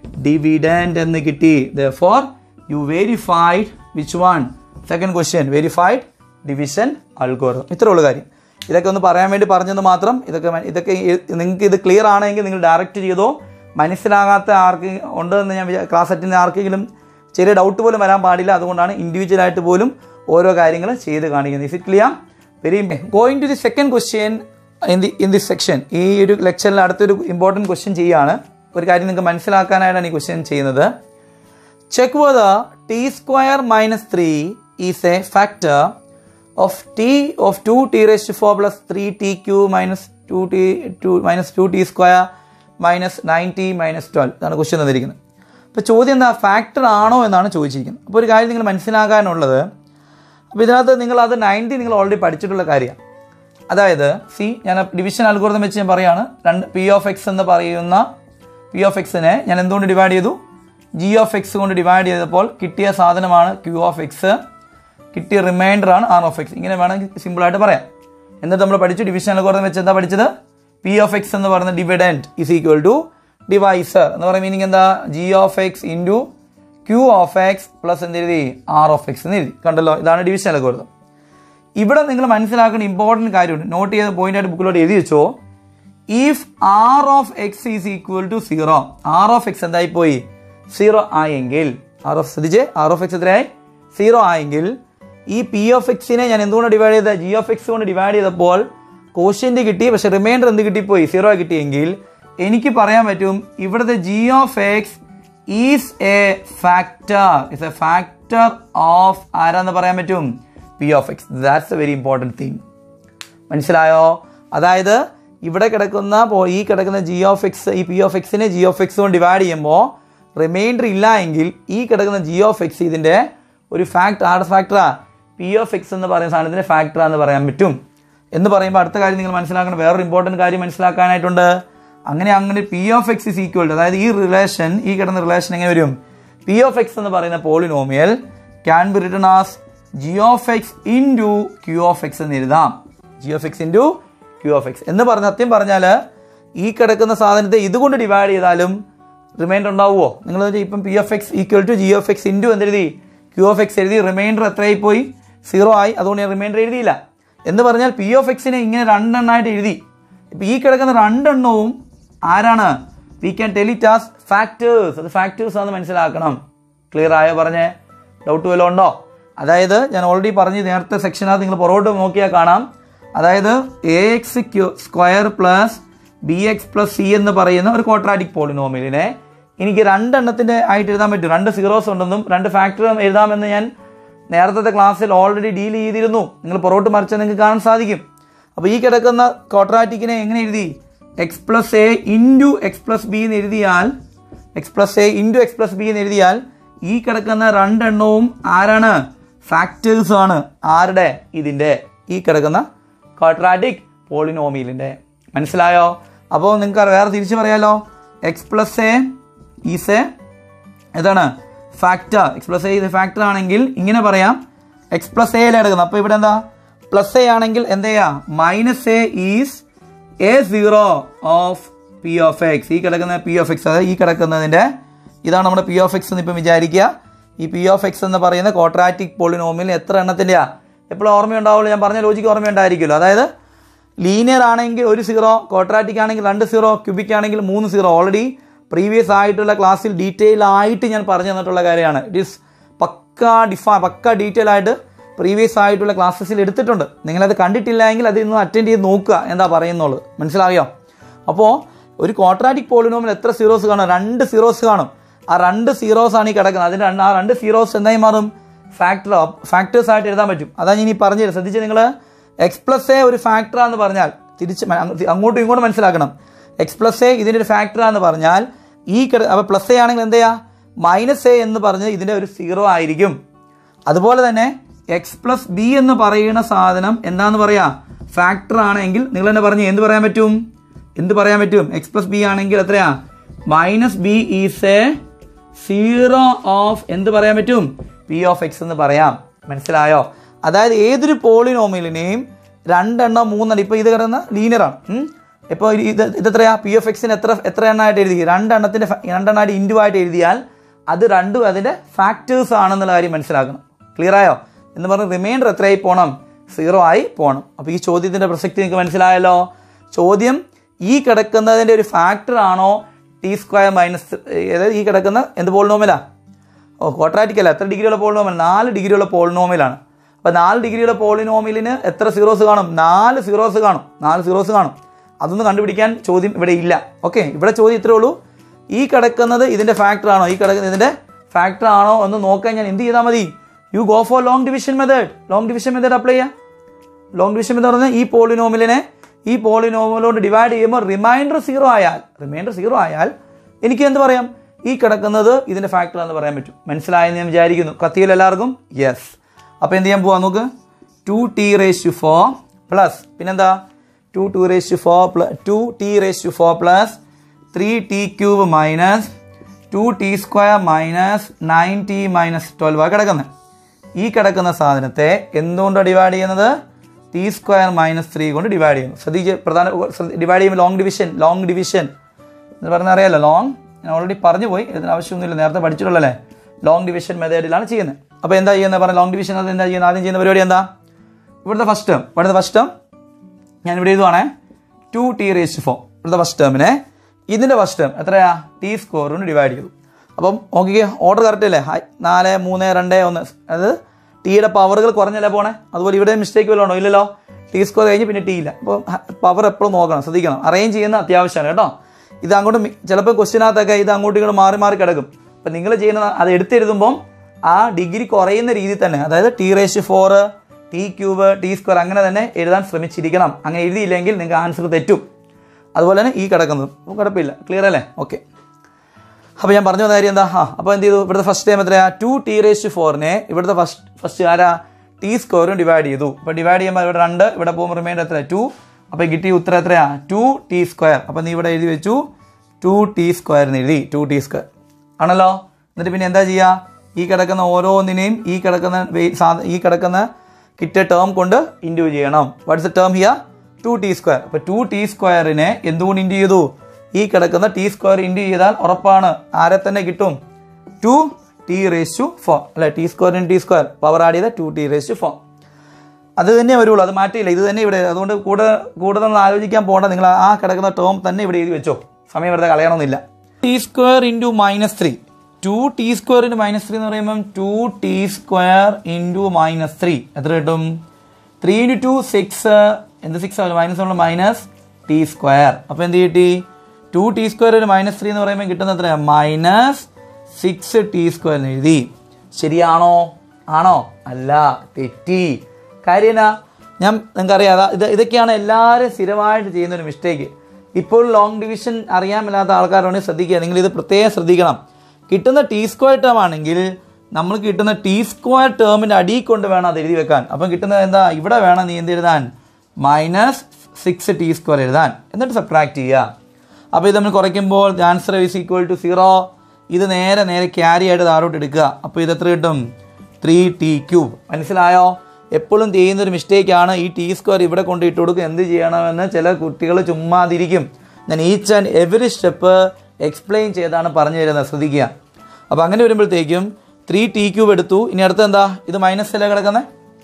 dividend എന്ന് കിട്ടി for you verified which one second question verified division algorithm ഇത്രേ ഉള്ളൂ കാര്യം ഇതൊക്കെ ഒന്ന് പറയാൻ വേണ്ടി പറഞ്ഞെന്ന് മാത്രം ഇതൊക്കെ മ- ഇതൊക്കെ ഈ- നിങ്ങൾക്ക് ഇത് ക്ലിയർ ആണെങ്കിൽ നിങ്ങൾ ഡയറക്റ്റ് ചെയ്തോ മനസ്സിലാകാത്ത ആർക്ക് ഉണ്ടെന്ന് ഞാൻ ക്ലാസ് അറ്റൻഡ് ആർക്കെങ്കിലും ചെറിയ ഡൗട്ട് പോലും വരാൻ പാടില്ല അതുകൊണ്ടാണ് ഇൻഡിവിജ്വൽ ആയിട്ട് പോലും ഓരോ കാര്യങ്ങൾ ചെയ്ത് കാണിക്കുന്നത് is it clear very going to the second question in the in this section ഈ ഒരു ലെക്ചറിൽ അടുത്തൊരു ഇമ്പോർട്ടൻറ്റ് ക്വസ്റ്റ്യൻ ചെയ്യുകയാണ് ഒരു കാര്യം നിങ്ങൾക്ക് മനസ്സിലാക്കാനായിട്ടാണ് ഈ ക്വസ്റ്റ്യൻ ചെയ്യുന്നത് check whether t square minus 3 is a factor of t of 2t raised to 4 plus 3t cube minus 2t 2 minus 2t square minus 9t minus 12 ഇതാണ് ക്വസ്റ്റ്യൻ തന്നിരിക്കുന്നത് അപ്പോൾ ചോദ്യം എന്താ ഫാക്ടർ ആണോ എന്നാണ് ചോദിച്ചിരിക്കുന്നത് അപ്പോൾ ഒരു കാര്യം നിങ്ങൾ മനസ്സിലാക്കാനുള്ളത് അപ്പോൾ ഇതിനകത്ത് നിങ്ങൾ അത് നയൻറ്റി നിങ്ങൾ ഓൾറെഡി പഠിച്ചിട്ടുള്ള കാര്യമാണ് അതായത് സി ഞാൻ ഡിവിഷൻ അൽഗോറിതം വെച്ച് ഞാൻ പറയാണ് രണ്ട് പി ഓഫ് എക്സ് എന്ന് പറയുന്ന പി ഓഫ് എക്സിനെ ഞാൻ എന്തുകൊണ്ട് ഡിവൈഡ് ചെയ്തു ജി ഓഫ് എക്സ് കൊണ്ട് ഡിവൈഡ് ചെയ്തപ്പോൾ കിട്ടിയ സാധനമാണ് ക്യൂ ഓഫ് എക്സ് കിട്ടിയ റിമൈൻഡർ ആണ് ആർ ഓഫ് എക്സ് ഇങ്ങനെ വേണമെങ്കിൽ സിമ്പിളായിട്ട് പറയാം എന്നിട്ട് നമ്മൾ പഠിച്ചു ഡിവിഷൻ അൽഗോറിതം വെച്ച് എന്താ പഠിച്ചത് പി ഓഫ് എക്സ് എന്ന് പറയുന്ന dividend is equal to divisor എന്ന് പറയുന്ന മീനിങ് എന്താ G of X into Q of X plus എന്ത് എഴുതി ആർ ഓഫ് എക്സ് എന്ന് എഴുതി കണ്ടല്ലോ ഇതാണ് ഡിവിഷൻ അൽഗോറിതം ഇവിടെ നിങ്ങൾ മനസ്സിലാക്കുന്ന ഇമ്പോർട്ടൻറ്റ് കാര്യമുണ്ട് നോട്ട് ചെയ്ത പോയിന്റ് ആയിട്ട് ബുക്കിലോട്ട് എഴുതി വെച്ചോ if R of X is equal to zero R of X എന്തായി പോയി സീറോ ആയെങ്കിൽ ആർ ഓഫ് ശ്രദ്ധിച്ച് ആർ ഓഫ് എക്സ് എത്രയായി സീറോ ആയെങ്കിൽ ഈ പി ഓഫ് എക്സിനെ ഞാൻ എന്തുകൊണ്ട് ഡിവൈഡ് ചെയ്ത ജി ഓഫ് എക്സ് കൊണ്ട് ഡിവൈഡ് ചെയ്തപ്പോൾ കോഷ്യന്റ് കിട്ടി പക്ഷെ റിമൈൻഡർ എന്ത് കിട്ടിപ്പോയി സീറോ കിട്ടിയെങ്കിൽ എനിക്ക് പറയാൻ പറ്റും ഇവിടുത്തെ G of X is a factor is a factor of ആരാന്ന് പറയാൻ പറ്റും P of X that's a very important thing മനസ്സിലായോ അതായത് ഇവിടെ കിടക്കുന്ന പോ- ഈ കിടക്കുന്ന ജി ഓഫ് എക്സ് ഈ പി ഓഫ് എക്സിനെ ജി ഓഫ് എക്സ് കൊണ്ട് ഡിവൈഡ് ചെയ്യുമ്പോൾ റിമൈൻഡർ ഇല്ല എങ്കിൽ ഈ കിടക്കുന്ന ജി ഓഫ് എക്സ് ഇതിൻ്റെ ഒരു ഫാക്ടർ ആരുടെ ഫാക്ടറാ പി ഓഫ് എക്സ് എന്ന് പറയുന്ന സാധനത്തിൻ്റെ ഫാക്ടർ എന്ന് പറയാൻ പറ്റും എന്ന് പറയുമ്പോൾ അടുത്ത കാര്യം നിങ്ങൾ മനസ്സിലാക്കണം വേറൊരു ഇമ്പോർട്ടൻറ്റ് കാര്യം മനസ്സിലാക്കാനായിട്ടുണ്ട് അങ്ങനെ അങ്ങനെ P of X is equal അതായത് ഈ റിലേഷൻ ഈ കിടന്ന റിലേഷൻ എങ്ങനെ വരും പി ഓഫ് എക്സ് എന്ന് പറയുന്ന polynomial can be written as G of X into Q of X എന്ന് എഴുതാം G of X into Q of X എന്ന് പറഞ്ഞ സത്യം പറഞ്ഞാൽ ഈ കിടക്കുന്ന സാധനത്തെ ഇതുകൊണ്ട് ഡിവൈഡ് ചെയ്താലും റിമൈൻഡർ ഉണ്ടാവുമോ നിങ്ങൾ ഇപ്പം P of X equal to G of X into എന്തെഴുതി ക്യൂ ഓഫ് എക്സ് എഴുതി റിമൈൻഡർ എത്രയായി പോയി സീറോ ആയി അതുകൊണ്ട് ഞാൻ റിമൈൻഡർ എഴുതിയില്ല എന്ന് പറഞ്ഞാൽ പി ഓഫ് എക്സിനെ ഇങ്ങനെ രണ്ടെണ്ണമായിട്ട് എഴുതി ഇപ്പം ഈ കിടക്കുന്ന രണ്ടെണ്ണവും ആരാണ് we can tell it as factors അത് ഫാക്ടേഴ്സ് ആണെന്ന് മനസ്സിലാക്കണം ക്ലിയർ ആയോ പറഞ്ഞേ ഡൗട്ട് വല്ലതും ഉണ്ടോ അതായത് ഞാൻ ഓൾറെഡി പറഞ്ഞു നേരത്തെ സെക്ഷനകത്ത് നിങ്ങൾ പുറകോട്ട് നോക്കിയാൽ കാണാം അതായത് A X Q square plus B X plus C എന്ന് പറയുന്ന ഒരു ക്വാഡ്രാറ്റിക് പോളിനോമിലിനെ എനിക്ക് രണ്ടെണ്ണത്തിൻ്റെ ആയിട്ട് എഴുതാൻ പറ്റും രണ്ട് സീറോസ് ഉണ്ടെന്നും രണ്ട് ഫാക്ടറും എഴുതാമെന്ന് ഞാൻ നേരത്തെ ക്ലാസ്സിൽ ഓൾറെഡി ഡീൽ ചെയ്തിരുന്നു നിങ്ങൾ പുറകോട്ട് മറിച്ചാൽ നിങ്ങൾക്ക് കാണാൻ സാധിക്കും അപ്പോൾ ഈ കിടക്കുന്ന ക്വാഡ്രാറ്റിക്കിനെ എങ്ങനെ എഴുതി X plus A into X plus B എന്ന് എഴുതിയാൽ X plus A into X plus B എന്ന് എഴുതിയാൽ ഈ കിടക്കുന്ന രണ്ടെണ്ണവും ആരാണ് ഫാക്ടേഴ്സ് ആണ് ആരുടെ ഇതിൻ്റെ ഈ കിടക്കുന്ന ക്വാഡ്രാറ്റിക് പോളിനോമിയലിൻ്റെ മനസ്സിലായോ അപ്പോൾ നിങ്ങൾക്ക് വേറെ തിരിച്ച് പറയാലോ X plus A is A ഏതാണ് ഫാക്ടർ എക്സ് പ്ലസ് എ ഇത് ഫാക്ടർ ആണെങ്കിൽ ഇങ്ങനെ പറയാം എക്സ് പ്ലസ് എയിൽ എടുക്കുന്നത് അപ്പോൾ ഇവിടെ എന്താ പ്ലസ് എ ആണെങ്കിൽ എന്താ ചെയ്യാ minus A is A zero of P of X ഈ കിടക്കുന്ന പി ഓഫ് എക്സ് അതായത് ഈ കിടക്കുന്നതിൻ്റെ ഇതാണ് നമ്മുടെ പി ഓഫ് എക്സ് എന്ന് ഇപ്പം വിചാരിക്കുക ഈ പി ഓഫ് എക്സ് എന്ന് പറയുന്ന കോട്രാറ്റിക് പോളിനോമിൽ എത്ര എണ്ണത്തിൻ്റെയാ എപ്പോഴും ഓർമ്മയുണ്ടാവുള്ളൂ ഞാൻ പറഞ്ഞ ലോജിക്ക് ഓർമ്മയുണ്ടായിരിക്കുമല്ലോ അതായത് ലീനിയർ ആണെങ്കിൽ ഒരു സീറോ ക്വാഡ്രാറ്റിക് ആണെങ്കിൽ രണ്ട് സീറോ ക്യൂബിക് ആണെങ്കിൽ മൂന്ന് സീറോ ഓൾറെഡി പ്രീവിയസ് ആയിട്ടുള്ള ക്ലാസ്സിൽ ഡീറ്റെയിൽ ആയിട്ട് ഞാൻ പറഞ്ഞു തന്നിട്ടുള്ള കാര്യമാണ് ഇറ്റ് ഈസ് പക്ക ഡിഫാ പക്ക ഡീറ്റെയിൽ ആയിട്ട് പ്രീവിയസ് ആയിട്ടുള്ള ക്ലാസ്സസിൽ എടുത്തിട്ടുണ്ട് നിങ്ങളത് കണ്ടിട്ടില്ല എങ്കിൽ അതിൽ നിന്ന് അറ്റൻഡ് ചെയ്ത് നോക്കുക എന്താ പറയുന്നുള്ളത് മനസ്സിലായോ അപ്പോൾ ഒരു ക്വാഡ്രാറ്റിക് പോളിനോമിൽ എത്ര സീറോസ് കാണും രണ്ട് സീറോസ് കാണും ആ രണ്ട് സീറോസ് ആണ് ഈ കിടക്കുന്നത് അതിൻ്റെ രണ്ട് ആ രണ്ട് സീറോസ് എന്തായി മാറും ഫാക്ടർ ഫാക്ടേഴ്സ് ആയിട്ട് എഴുതാൻ പറ്റും അതാണ് ഇനി പറഞ്ഞത് ശ്രദ്ധിച്ച് നിങ്ങൾ എക്സ് പ്ലസ് എ ഒരു ഫാക്ടറാന്ന് പറഞ്ഞാൽ തിരിച്ച് മ- അങ്ങ് അങ്ങോട്ടും ഇങ്ങോട്ടും മനസ്സിലാക്കണം എക്സ് പ്ലസ് എ ഇതിൻ്റെ ഒരു ഫാക്ടറാന്ന് പറഞ്ഞാൽ ഈ കിട അപ്പോൾ പ്ലസ് എ ആണെങ്കിൽ എന്ത് ചെയ്യുക മൈനസ് എ എന്ന് പറഞ്ഞ് ഇതിൻ്റെ ഒരു സീറോ ആയിരിക്കും അതുപോലെ തന്നെ എക്സ് പ്ലസ് ബി എന്ന് പറയുന്ന സാധനം എന്താന്ന് പറയാ ഫാക്ടർ ആണെങ്കിൽ നിങ്ങൾ തന്നെ പറഞ്ഞു എന്ത് പറയാൻ പറ്റും എന്ത് പറയാൻ പറ്റും എക്സ് പ്ലസ് ബി ആണെങ്കിൽ എത്രയാ minus B is A zero of എന്ത് പറയാൻ പറ്റും പി ഓഫ് എക്സ് എന്ന് പറയാം മനസ്സിലായോ അതായത് ഏതൊരു പോളിനോമിയലിനെയും രണ്ടെണ്ണം മൂന്നെണ്ണം ഇപ്പോൾ ഇത് കിടന്ന ലീനിയറാണ് ഇപ്പോൾ ഇത് ഇത് എത്രയാ പി എഫ് എക്സിന് എത്ര എത്ര എണ്ണമായിട്ട് എഴുതി രണ്ടെണ്ണത്തിൻ്റെ ഫ- രണ്ടെണ്ണമായിട്ട് ഇൻറ്റു ആയിട്ട് എഴുതിയാൽ അത് രണ്ടും അതിൻ്റെ ഫാക്ടേഴ്സ് ആണെന്നുള്ള കാര്യം മനസ്സിലാക്കണം ക്ലിയർ ആയോ എന്ന് പറഞ്ഞ് റിമൈൻഡർ എത്രയായി പോകണം സീറോ ആയി പോകണം അപ്പോൾ ഈ ചോദ്യത്തിൻ്റെ പ്രസക്തി നിങ്ങൾക്ക് മനസ്സിലായല്ലോ ചോദ്യം ഈ കിടക്കുന്നതിൻ്റെ ഒരു ഫാക്ടർ ആണോ ടി സ്ക്വയർ മൈനസ് അതായത് ഈ കിടക്കുന്ന എന്ത് പോളിനോമിലാ ഓ ക്വാഡ്രാറ്റിക് അല്ല എത്ര ഡിഗ്രിയുള്ള പോളിനോമിൽ നാല് ഡിഗ്രിയുള്ള പോളിനോമിലാണ് അപ്പോൾ നാല് ഡിഗ്രിയുള്ള പോളിനോമിലിന് എത്ര സീറോസ് കാണും നാല് സീറോസ് കാണും നാല് സീറോസ് കാണും അതൊന്നും കണ്ടുപിടിക്കാൻ ചോദ്യം ഇവിടെ ഇല്ല ഓക്കെ ഇവിടെ ചോദ്യം ഇത്രേ ഉള്ളൂ ഈ കിടക്കുന്നത് ഇതിൻ്റെ ഫാക്ടർ ആണോ ഈ കിടക്കുന്നത് ഇതിൻ്റെ ഫാക്ടർ ആണോ എന്ന് നോക്കാൻ ഞാൻ എന്ത് ചെയ്താൽ മതി you go for long division method long division method apply ചെയ്യാം ലോങ് ഡിവിഷൻ എന്ന് പറഞ്ഞാൽ ഈ പോളിനോമിലിനെ ഈ പോളിനോമിലോട് ഡിവൈഡ് ചെയ്യുമ്പോൾ റിമൈൻഡർ സീറോ ആയാൽ റിമൈൻഡർ സീറോ ആയാൽ എനിക്ക് എന്ത് പറയാം ഈ കിടക്കുന്നത് ഇതിൻ്റെ ഫാക്ടർ എന്ന് പറയാൻ പറ്റും മനസ്സിലായെന്ന് ഞാൻ വിചാരിക്കുന്നു കത്തിയിൽ എല്ലാവർക്കും യെസ് അപ്പോൾ എന്ത് ചെയ്യാൻ പോവാം നമുക്ക് two T raise to four plus പിന്നെന്താ two two raise to four plus two T raise to four plus three T cube minus two T square minus nine T minus twelve ആ കിടക്കുന്നത് ഈ കിടക്കുന്ന സാധനത്തെ എന്തുകൊണ്ടാണ് ഡിവൈഡ് ചെയ്യുന്നത് T square minus three കൊണ്ട് divide ചെയ്യുന്നു ശ്രദ്ധിച്ച് പ്രധാന ഡിവൈഡ് ചെയ്യുമ്പോൾ ലോങ് ഡിവിഷൻ ലോങ് ഡിവിഷൻ എന്ന് പറഞ്ഞാൽ അറിയാലോ ലോങ് ഞാൻ ഓൾറെഡി പറഞ്ഞു പോയി ഇതിന് ആവശ്യമൊന്നുമില്ല നേരത്തെ പഠിച്ചിട്ടുള്ളല്ലേ ലോങ് ഡിവിഷൻ മെത്തേഡിലാണ് ചെയ്യുന്നത് അപ്പോൾ എന്താ ചെയ്യുന്നത് പറഞ്ഞാൽ ലോങ് ഡിവിഷൻ അത് എന്താ ചെയ്യുന്നത് ആദ്യം ചെയ്യുന്ന പരിപാടി എന്താ ഇവിടുത്തെ ഫസ്റ്റ് ടേം ഇവിടുത്തെ ഫസ്റ്റ് ടേം ഞാൻ ഇവിടെ എഴുതുവാണേ ടു ടി റേസ്റ്റ് ഫോർ ഇവിടുത്തെ ഫസ്റ്റ് ടേമിനെ ഇതിൻ്റെ ഫസ്റ്റ് ടേം എത്രയാ ടി സ്കോർ കൊണ്ട് ഡിവൈഡ് ചെയ്തു അപ്പം നോക്കിക്കേ ഓർഡർ കറക്റ്റ് അല്ലേ ഹൈ നാല് മൂന്ന് രണ്ട് ഒന്ന് അതായത് ടീയുടെ പവറുകൾ കുറഞ്ഞല്ലേ പോണേ അതുപോലെ ഇവിടെ മിസ്റ്റേക്ക് വല്ലതും ഉണ്ടോ ഇല്ലല്ലോ ടി സ്കോർ കഴിഞ്ഞ് പിന്നെ ടി ഇല്ല അപ്പോൾ പവർ എപ്പോഴും നോക്കണം ശ്രദ്ധിക്കണം അറേഞ്ച് ചെയ്യുന്ന അത്യാവശ്യമാണ് കേട്ടോ ഇത് അങ്ങോട്ട് മി- ചിലപ്പോൾ ക്വസ്റ്റിനകത്തൊക്കെ ഇത് അങ്ങോട്ടും ഇങ്ങോട്ട് മാറി മാറി കിടക്കും അപ്പം നിങ്ങൾ ചെയ്യുന്ന അത് എടുത്തെഴുതുമ്പം ആ ഡിഗ്രി കുറയുന്ന രീതിയിൽ തന്നെ അതായത് T raise four T cube T square അങ്ങനെ തന്നെ എഴുതാൻ ശ്രമിച്ചിരിക്കണം അങ്ങനെ എഴുതിയില്ലെങ്കിൽ നിങ്ങൾക്ക് ആൻസർ തെറ്റും അതുപോലെ തന്നെ ഈ കിടക്കുന്നത് അപ്പോൾ കുഴപ്പമില്ല ക്ലിയർ അല്ലേ ഓക്കെ അപ്പോൾ ഞാൻ പറഞ്ഞു വന്ന കാര്യം എന്താ ആ അപ്പോൾ എന്ത് ചെയ്തു ഇവിടുത്തെ ഫസ്റ്റ് ടൈം എത്രയാ ടു ടി റേസ് ഫോറിനെ ഇവിടുത്തെ ഫസ്റ്റ് ഫസ്റ്റ് ആരാ ടി സ്ക്വയറും ഡിവൈഡ് ചെയ്തു അപ്പോൾ ഡിവൈഡ് ചെയ്യുമ്പോൾ ഇവിടെ രണ്ട് ഇവിടെ പോകുമ്പോൾ റിമൈൻഡർ എത്ര ടു അപ്പോൾ കിട്ടിയ ഉത്തരം എത്രയാ ടു ടി സ്ക്വയർ അപ്പോൾ നീ ഇവിടെ എഴുതി വെച്ചു ടു ടി സ്ക്വയർ എന്ന് എഴുതി ടു ടി സ്ക്വയർ ആണല്ലോ എന്നിട്ട് പിന്നെ എന്താ ചെയ്യുക ഈ കിടക്കുന്ന ഓരോന്നിനെയും ഈ കിടക്കുന്ന വേ- സാധ- ഈ കിടക്കുന്ന കിട്ടിയ ടേം കൊണ്ട് ഇൻഡ്യൂ ചെയ്യണം what's a term here two T square അപ്പോൾ ടു ടി സ്ക്വയറിനെ എന്തുകൊണ്ട് ഇൻഡ്യൂ ചെയ്തു ഈ കിടക്കുന്ന ടി സ്ക്വയർ ഇൻഡ്യൂ ചെയ്താൽ ഉറപ്പാണ് ആരെ തന്നെ കിട്ടും two T raise to four അല്ലെ ടി സ്ക്വയറിന് ടി സ്ക്വയർ പവർ ആഡ് ചെയ്ത two T raise to four അത് തന്നെ വരുള്ളൂ അത് മാറ്റിയില്ല ഇത് തന്നെ ഇവിടെ അതുകൊണ്ട് കൂടെ കൂടുതൽ ആലോചിക്കാൻ പോകണ്ട നിങ്ങൾ ആ കിടക്കുന്ന ടേം തന്നെ ഇവിടെ എഴുതി വെച്ചോ സമയം വെറുതെ കളയണമെന്നില്ല T square into minus three two T square into minus three എന്ന് പറയുമ്പം two T square into minus three എത്ര കിട്ടും ത്രീ ഇൻറ്റു ടു സിക്സ് എന്ത് സിക്സ് ആവില്ല മൈനസ് നമ്മൾ മൈനസ് ടി സ്ക്വയർ അപ്പോൾ എന്ത് കിട്ടി ടു ടി സ്ക്വയർ ഒരു മൈനസ് ത്രീ എന്ന് പറയുമ്പോൾ കിട്ടുന്ന എത്രയാണ് മൈനസ് സിക്സ് ടി സ്ക്വയർ എന്ന് എഴുതി ശരിയാണോ ആണോ അല്ല തെറ്റി കാര്യം എന്നാ ഞാൻ നിങ്ങൾക്ക് അറിയാം അതാ ഇത് ഇതൊക്കെയാണ് എല്ലാവരും സ്ഥിരമായിട്ട് ചെയ്യുന്ന ഒരു മിസ്റ്റേക്ക് ഇപ്പോൾ ലോങ് ഡിവിഷൻ അറിയാൻ മേലാത്ത ആൾക്കാരുണ്ടെങ്കിൽ ശ്രദ്ധിക്കുക നിങ്ങൾ ഇത് പ്രത്യേകം ശ്രദ്ധിക്കണം കിട്ടുന്ന ടി സ്ക്വയർ ടേം ആണെങ്കിൽ നമ്മൾ കിട്ടുന്ന ടി സ്ക്വയർ ടേമിൻ്റെ അടിയിൽ കൊണ്ട് വേണം അത് എഴുതി വെക്കാൻ അപ്പം കിട്ടുന്നത് എന്താ ഇവിടെ വേണം നീ എന്ത് എഴുതാൻ മൈനസ് സിക്സ് ടി സ്ക്വയർ എഴുതാൻ എന്നിട്ട് സബ്ട്രാക്ട് ചെയ്യുക അപ്പോൾ ഇത് നമ്മൾ കുറയ്ക്കുമ്പോൾ answer is equal to zero ഇത് നേരെ നേരെ ക്യാരി ആയിട്ട് താഴോട്ട് എടുക്കുക അപ്പോൾ ഇത് എത്ര കിട്ടും ത്രീ ടി ക്യൂബ് മനസ്സിലായോ എപ്പോഴും ചെയ്യുന്ന ഒരു മിസ്റ്റേക്കാണ് ഈ ടി സ്ക്വയർ ഇവിടെ കൊണ്ട് ഇട്ട് കൊടുക്കുക എന്ത് ചെയ്യണമെന്ന് ചില കുട്ടികൾ ചുമ്മാതിരിക്കും ഞാൻ each and every step explain ചെയ്താണ് പറഞ്ഞു തരുന്നത് ശ്രദ്ധിക്കുക അപ്പോൾ അങ്ങനെ വരുമ്പോഴത്തേക്കും ത്രീ ടി ക്യൂബ് എടുത്തു ഇനി അടുത്ത എന്താ ഇത് മൈനസ് അല്ലേ കിടക്കുന്നത്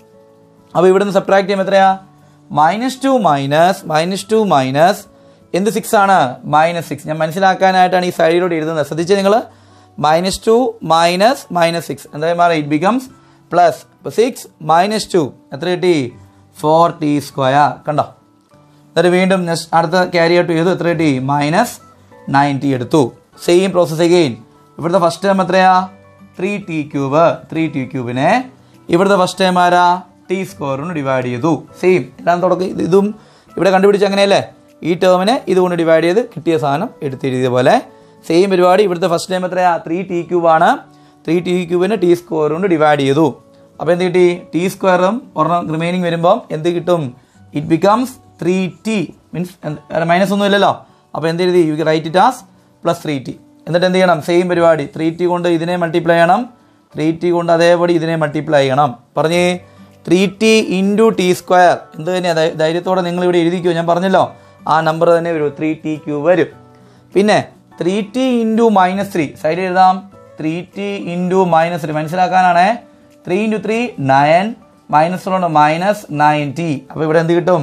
അപ്പോൾ ഇവിടുന്ന് സബ്ട്രാക്ട് ചെയ്യുമ്പോൾ എത്രയാ minus two minus minus two minus എന്ത് സിക്സ് ആണ് മൈനസ് സിക്സ് ഞാൻ മനസ്സിലാക്കാനായിട്ടാണ് ഈ സൈഡിലൂടെ എഴുതുന്നത് ശ്രദ്ധിച്ചേ നിങ്ങൾ minus two minus minus six എന്തായാലും മാറി ഇറ്റ് ബിക്കംസ് പ്ലസ് ഇപ്പോൾ സിക്സ് മൈനസ് ടു എത്ര കിട്ടി ഫോർ ടി സ്ക്വയർ കണ്ടോ എന്നിട്ട് വീണ്ടും നെക്സ്റ്റ് അടുത്ത ക്യാരി ഔട്ട് ചെയ്തു എത്ര കിട്ടി മൈനസ് നയൻറ്റി എടുത്തു സെയിം പ്രോസസ് അഗെയിൻ ഇവിടുത്തെ ഫസ്റ്റ് ടൈം എത്രയാ three T cube three T ക്യൂബിനെ ഇവിടുത്തെ ഫസ്റ്റ് ടൈം ആരാ ടി സ്ക്വയറിന് ഡിവൈഡ് ചെയ്തു സെയിം എല്ലാം തുടക്കം ഇത് ഇതും ഇവിടെ കണ്ടുപിടിച്ച് അങ്ങനെയല്ലേ ഈ ടേമിനെ ഇതുകൊണ്ട് ഡിവൈഡ് ചെയ്ത് കിട്ടിയ സാധനം എടുത്തെഴുതിയ പോലെ സെയിം പരിപാടി ഇവിടുത്തെ ഫസ്റ്റ് ടൈം എത്രയാ ത്രീ ടി ക്യൂബാണ് ത്രീ ടി ക്യൂബിനെ ടി സ്ക്വയർ കൊണ്ട് ഡിവൈഡ് ചെയ്തു അപ്പോൾ എന്ത് കിട്ടി ടി സ്ക്വയറും ഒരെണ്ണം റിമൈനിങ് വരുമ്പോൾ എന്ത് കിട്ടും it becomes three T means minus ഒന്നും ഇല്ലല്ലോ അപ്പോൾ എന്ത് എഴുതി you write it as plus three T എന്നിട്ട് എന്ത് ചെയ്യണം സെയിം പരിപാടി ത്രീ ടി കൊണ്ട് ഇതിനെ മൾട്ടിപ്ലൈ ചെയ്യണം ത്രീ ടി കൊണ്ട് അതേപടി ഇതിനെ മൾട്ടിപ്ലൈ ചെയ്യണം പറഞ്ഞേ three T into T square എന്ത് തന്നെയാണ് ധൈര്യത്തോടെ നിങ്ങൾ ഇവിടെ എഴുതിക്കോ ഞാൻ പറഞ്ഞല്ലോ ആ നമ്പർ തന്നെ വരും ത്രീ ടി ക്യൂ വരും പിന്നെ three T into minus three സൈഡിൽ എഴുതാം three T into minus three മനസ്സിലാക്കാനാണേ three into three nine minus കൊണ്ട് മൈനസ് നയൻറ്റി അപ്പോൾ ഇവിടെ എന്ത് കിട്ടും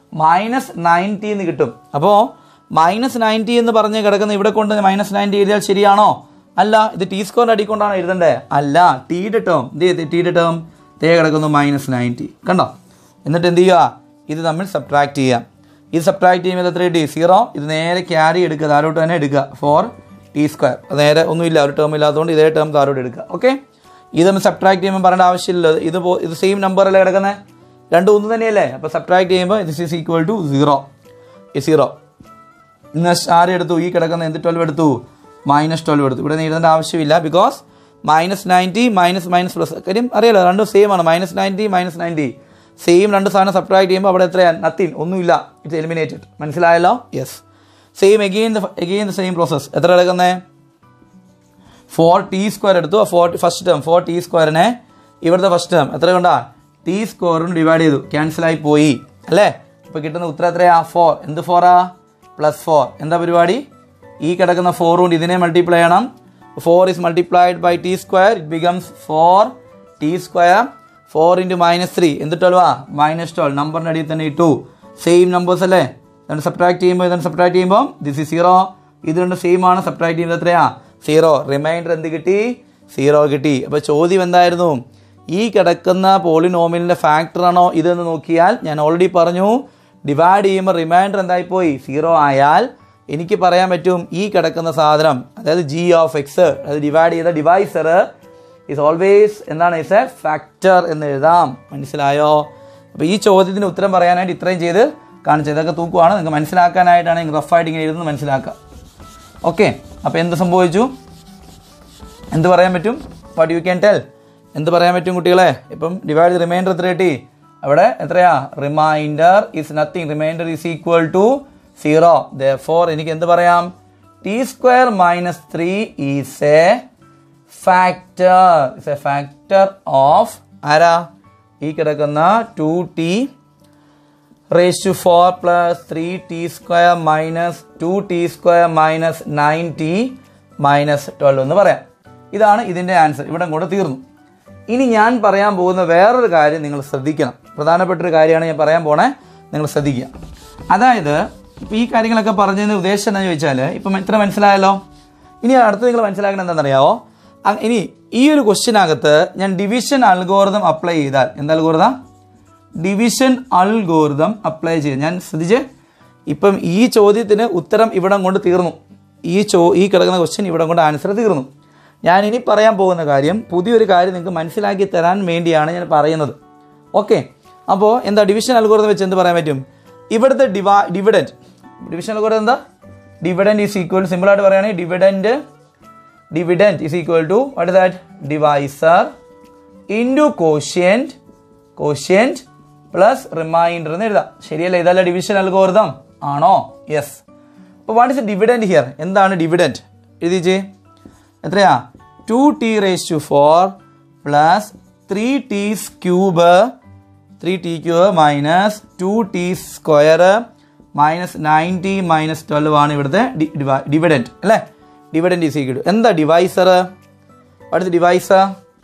മൈനസ് നയൻറ്റി എന്ന് കിട്ടും അപ്പോൾ മൈനസ് നയൻറ്റി എന്ന് പറഞ്ഞ് കിടക്കുന്ന ഇവിടെ കൊണ്ട് മൈനസ് നയൻറ്റി എഴുതിയാൽ ശരിയാണോ അല്ല ഇത് ടി സ്കോറിൻ്റെ അടിക്കൊണ്ടാണ് എഴുതണ്ടേ അല്ല ടീയുടെ ടേം എന്ത് ചെയ്ത് ടീയുടെ ടേം തേ കിടക്കുന്നു മൈനസ് നയൻറ്റി കണ്ടോ എന്നിട്ട് എന്ത് ചെയ്യുക ഇത് തമ്മിൽ സബ്ട്രാക്ട് ചെയ്യുക ഇത് സബ്ട്രാക്ട് ചെയ്യുമ്പോൾ എത്ര കിട്ടി സീറോ ഇത് നേരെ ക്യാരി എടുക്കുക താരോട്ട് തന്നെ എടുക്കുക ഫോർ ടി സ്ക്വയർ അത് നേരെ ഒന്നുമില്ല ഒരു ടേം ഇല്ലാത്തതുകൊണ്ട് ഇതേ ടേം താരോട്ട് എടുക്കുക ഓക്കെ ഇത് നമ്മൾ സബ്ട്രാക്ട് ചെയ്യുമ്പോൾ പറയേണ്ട ആവശ്യമില്ല ഇത് പോ- ഇത് സെയിം നമ്പറല്ലേ കിടക്കുന്നത് രണ്ടും ഒന്ന് തന്നെയല്ലേ അപ്പോൾ സബ്ട്രാക്ട് ചെയ്യുമ്പോൾ this is equal to zero ഈ സീറോ ഇന്ന് ആര് എടുത്തു ഈ കിടക്കുന്ന എന്ത് ട്വൽവ് എടുത്തു മൈനസ് ട്വൽവ് എടുത്തു ഇവിടെ എഴുതേണ്ട ആവശ്യമില്ല because minus nine T minus minus plus കാര്യം അറിയാലോ രണ്ടും സെയിം ആണ് minus nine T minus nine T same രണ്ട് സാധനം സബ്ട്രാക്ട് ചെയ്യുമ്പോൾ അവിടെ എത്രയാണ് നത്തിങ് ഒന്നുമില്ല ഇറ്റ്സ് എലിമിനേറ്റഡ് മനസ്സിലായല്ലോ yes same again again the same process എത്ര എടുക്കുന്നത് ഫോർ ടി സ്ക്വയർ എടുത്തു four first term four T സ്ക്വയറിനെ ഇവിടുത്തെ ഫസ്റ്റ് ടേം എത്ര കൊണ്ടാ ടി സ്ക്വയറിന് ഡിവൈഡ് ചെയ്തു ക്യാൻസൽ ആയി പോയി അല്ലേ അപ്പോൾ കിട്ടുന്ന ഉത്തരം എത്രയാ ഫോർ എന്ത് ഫോറാ പ്ലസ് ഫോർ എന്താ പരിപാടി ഈ കിടക്കുന്ന ഫോർ കൊണ്ട് ഇതിനെ മൾട്ടിപ്ലൈ ചെയ്യണം four is multiplied by T square it becomes four T square four into minus three എന്ത് ട്വൽവാ മൈനസ് ട്വൽവ് നമ്പറിൻ്റെ അടിയിൽ തന്നെ ഇട്ടു സെയിം നമ്പേഴ്സ് അല്ലേ ഇതാണ് സബ്ട്രാക്ട് ചെയ്യുമ്പോൾ ഇതാണ് സബ്ട്രാക്ട് ചെയ്യുമ്പോൾ ദിസ് ഇസ് സീറോ ഇത് രണ്ട് സെയിം ആണ് സബ്ട്രാക്ട് ചെയ്യുന്നത് എത്രയാ സീറോ റിമൈൻഡർ എന്ത് കിട്ടി സീറോ കിട്ടി അപ്പോൾ ചോദ്യം എന്തായിരുന്നു ഈ കിടക്കുന്ന പോളിനോമിലിൻ്റെ ഫാക്ടറാണോ ഇതെന്ന് നോക്കിയാൽ ഞാൻ ഓൾറെഡി പറഞ്ഞു ഡിവൈഡ് ചെയ്യുമ്പോൾ റിമൈൻഡർ എന്തായിപ്പോയി സീറോ ആയാൽ എനിക്ക് പറയാൻ പറ്റും ഈ കിടക്കുന്ന സാധനം അതായത് ജി ഓഫ് എക്സ് അത് ഡിവൈഡ് ചെയ്ത ഡിവൈസർ ഇസ് ഓൾവേസ് എന്താണ് ഇസ് എ ഫാക്ടർ എന്ന് എഴുതാം മനസ്സിലായോ അപ്പോൾ ഈ ചോദ്യത്തിന് ഉത്തരം പറയാനായിട്ട് ഇത്രയും ചെയ്ത് കാണിച്ചത് ഇതൊക്കെ തൂക്കുവാണ് നിങ്ങൾക്ക് മനസ്സിലാക്കാനായിട്ടാണ് റഫായിട്ട് ഇങ്ങനെ എഴുതുന്നത് മനസ്സിലാക്കുക ഓക്കെ അപ്പോൾ എന്ത് സംഭവിച്ചു എന്ത് പറയാൻ പറ്റും വാട്ട് യു ക്യാൻ ടെൽ എന്ത് പറയാൻ പറ്റും കുട്ടികളെ ഇപ്പം ഡിവൈഡ് റിമൈൻഡർ എത്ര കിട്ടി അവിടെ എത്രയാ remainder is nothing remainder is equal to zero the four എനിക്ക് എന്ത് പറയാം T square minus three is a factor is a factor of ആരാ ഈ കിടക്കുന്ന two T raise to four plus three T square minus two T square minus nine T minus twelve എന്ന് പറയാം ഇതാണ് ഇതിൻ്റെ ആൻസർ ഇവിടെ കൊണ്ട് തീർന്നു ഇനി ഞാൻ പറയാൻ പോകുന്ന വേറൊരു കാര്യം നിങ്ങൾ ശ്രദ്ധിക്കണം പ്രധാനപ്പെട്ട ഒരു കാര്യമാണ് ഞാൻ പറയാൻ പോണേ നിങ്ങൾ ശ്രദ്ധിക്കുക അതായത് ഇപ്പം ഈ കാര്യങ്ങളൊക്കെ പറഞ്ഞതിന് ഉദ്ദേശം എന്താണെന്ന് ചോദിച്ചാൽ ഇപ്പം ഇത്ര മനസ്സിലായല്ലോ ഇനി അടുത്ത് നിങ്ങൾ മനസ്സിലാക്കണം എന്താണെന്നറിയാവോ അ- ഇനി ഈ ഒരു ക്വസ്റ്റ്യനകത്ത് ഞാൻ ഡിവിഷൻ അൽഗോറിതം അപ്ലൈ ചെയ്താൽ എന്താ അൽഗോറിതം ഡിവിഷൻ അൽഗോറിതം അപ്ലൈ ചെയ്ത് ഞാൻ ശ്രദ്ധിച്ച് ഇപ്പം ഈ ചോദ്യത്തിന് ഉത്തരം ഇവിടം കൊണ്ട് തീർന്നു ഈ ചോ ഈ കിടക്കുന്ന ക്വസ്റ്റ്യൻ ഇവിടം കൊണ്ട് ആൻസർ തീർന്നു ഞാൻ ഇനി പറയാൻ പോകുന്ന കാര്യം പുതിയൊരു കാര്യം നിങ്ങൾക്ക് മനസ്സിലാക്കി തരാൻ വേണ്ടിയാണ് ഞാൻ പറയുന്നത് ഓക്കെ അപ്പോൾ എന്താ ഡിവിഷൻ അൽഗോറിതം വെച്ച് എന്ത് പറയാൻ പറ്റും ഇവിടുത്തെ ഡിവാ ഡിവിഡൻറ്റ് ഡിവിഷൻ അൽഗോറിതം എന്താ ഡിവിഡൻറ്റ് ഈസ് ഈക്വൽ സിമ്പിളായിട്ട് പറയുകയാണെങ്കിൽ dividend dividend is equal to what is that divisor into quotient quotient plus remainder എന്ന് എഴുതാം ശരിയല്ലേ ഇതല്ല ഡിവിഷൻ അൽഗോറിതം ആണോ യെസ് അപ്പോൾ വാട്ട് ഇസ് ഡിവിഡൻറ്റ് ഹിയർ എന്താണ് ഡിവിഡൻറ്റ് എഴുതിച്ചേ എത്രയാ two T raise to four plus three T cube three T cube minus two T square minus nine T minus twelve ആണ് ഇവിടുത്തെ ഡിവിഡൻറ്റ് അല്ലേ ഡിവിഡൻറ്റ് ഈസ് ഈക്വൽ എന്താ divisor അടുത്ത divisor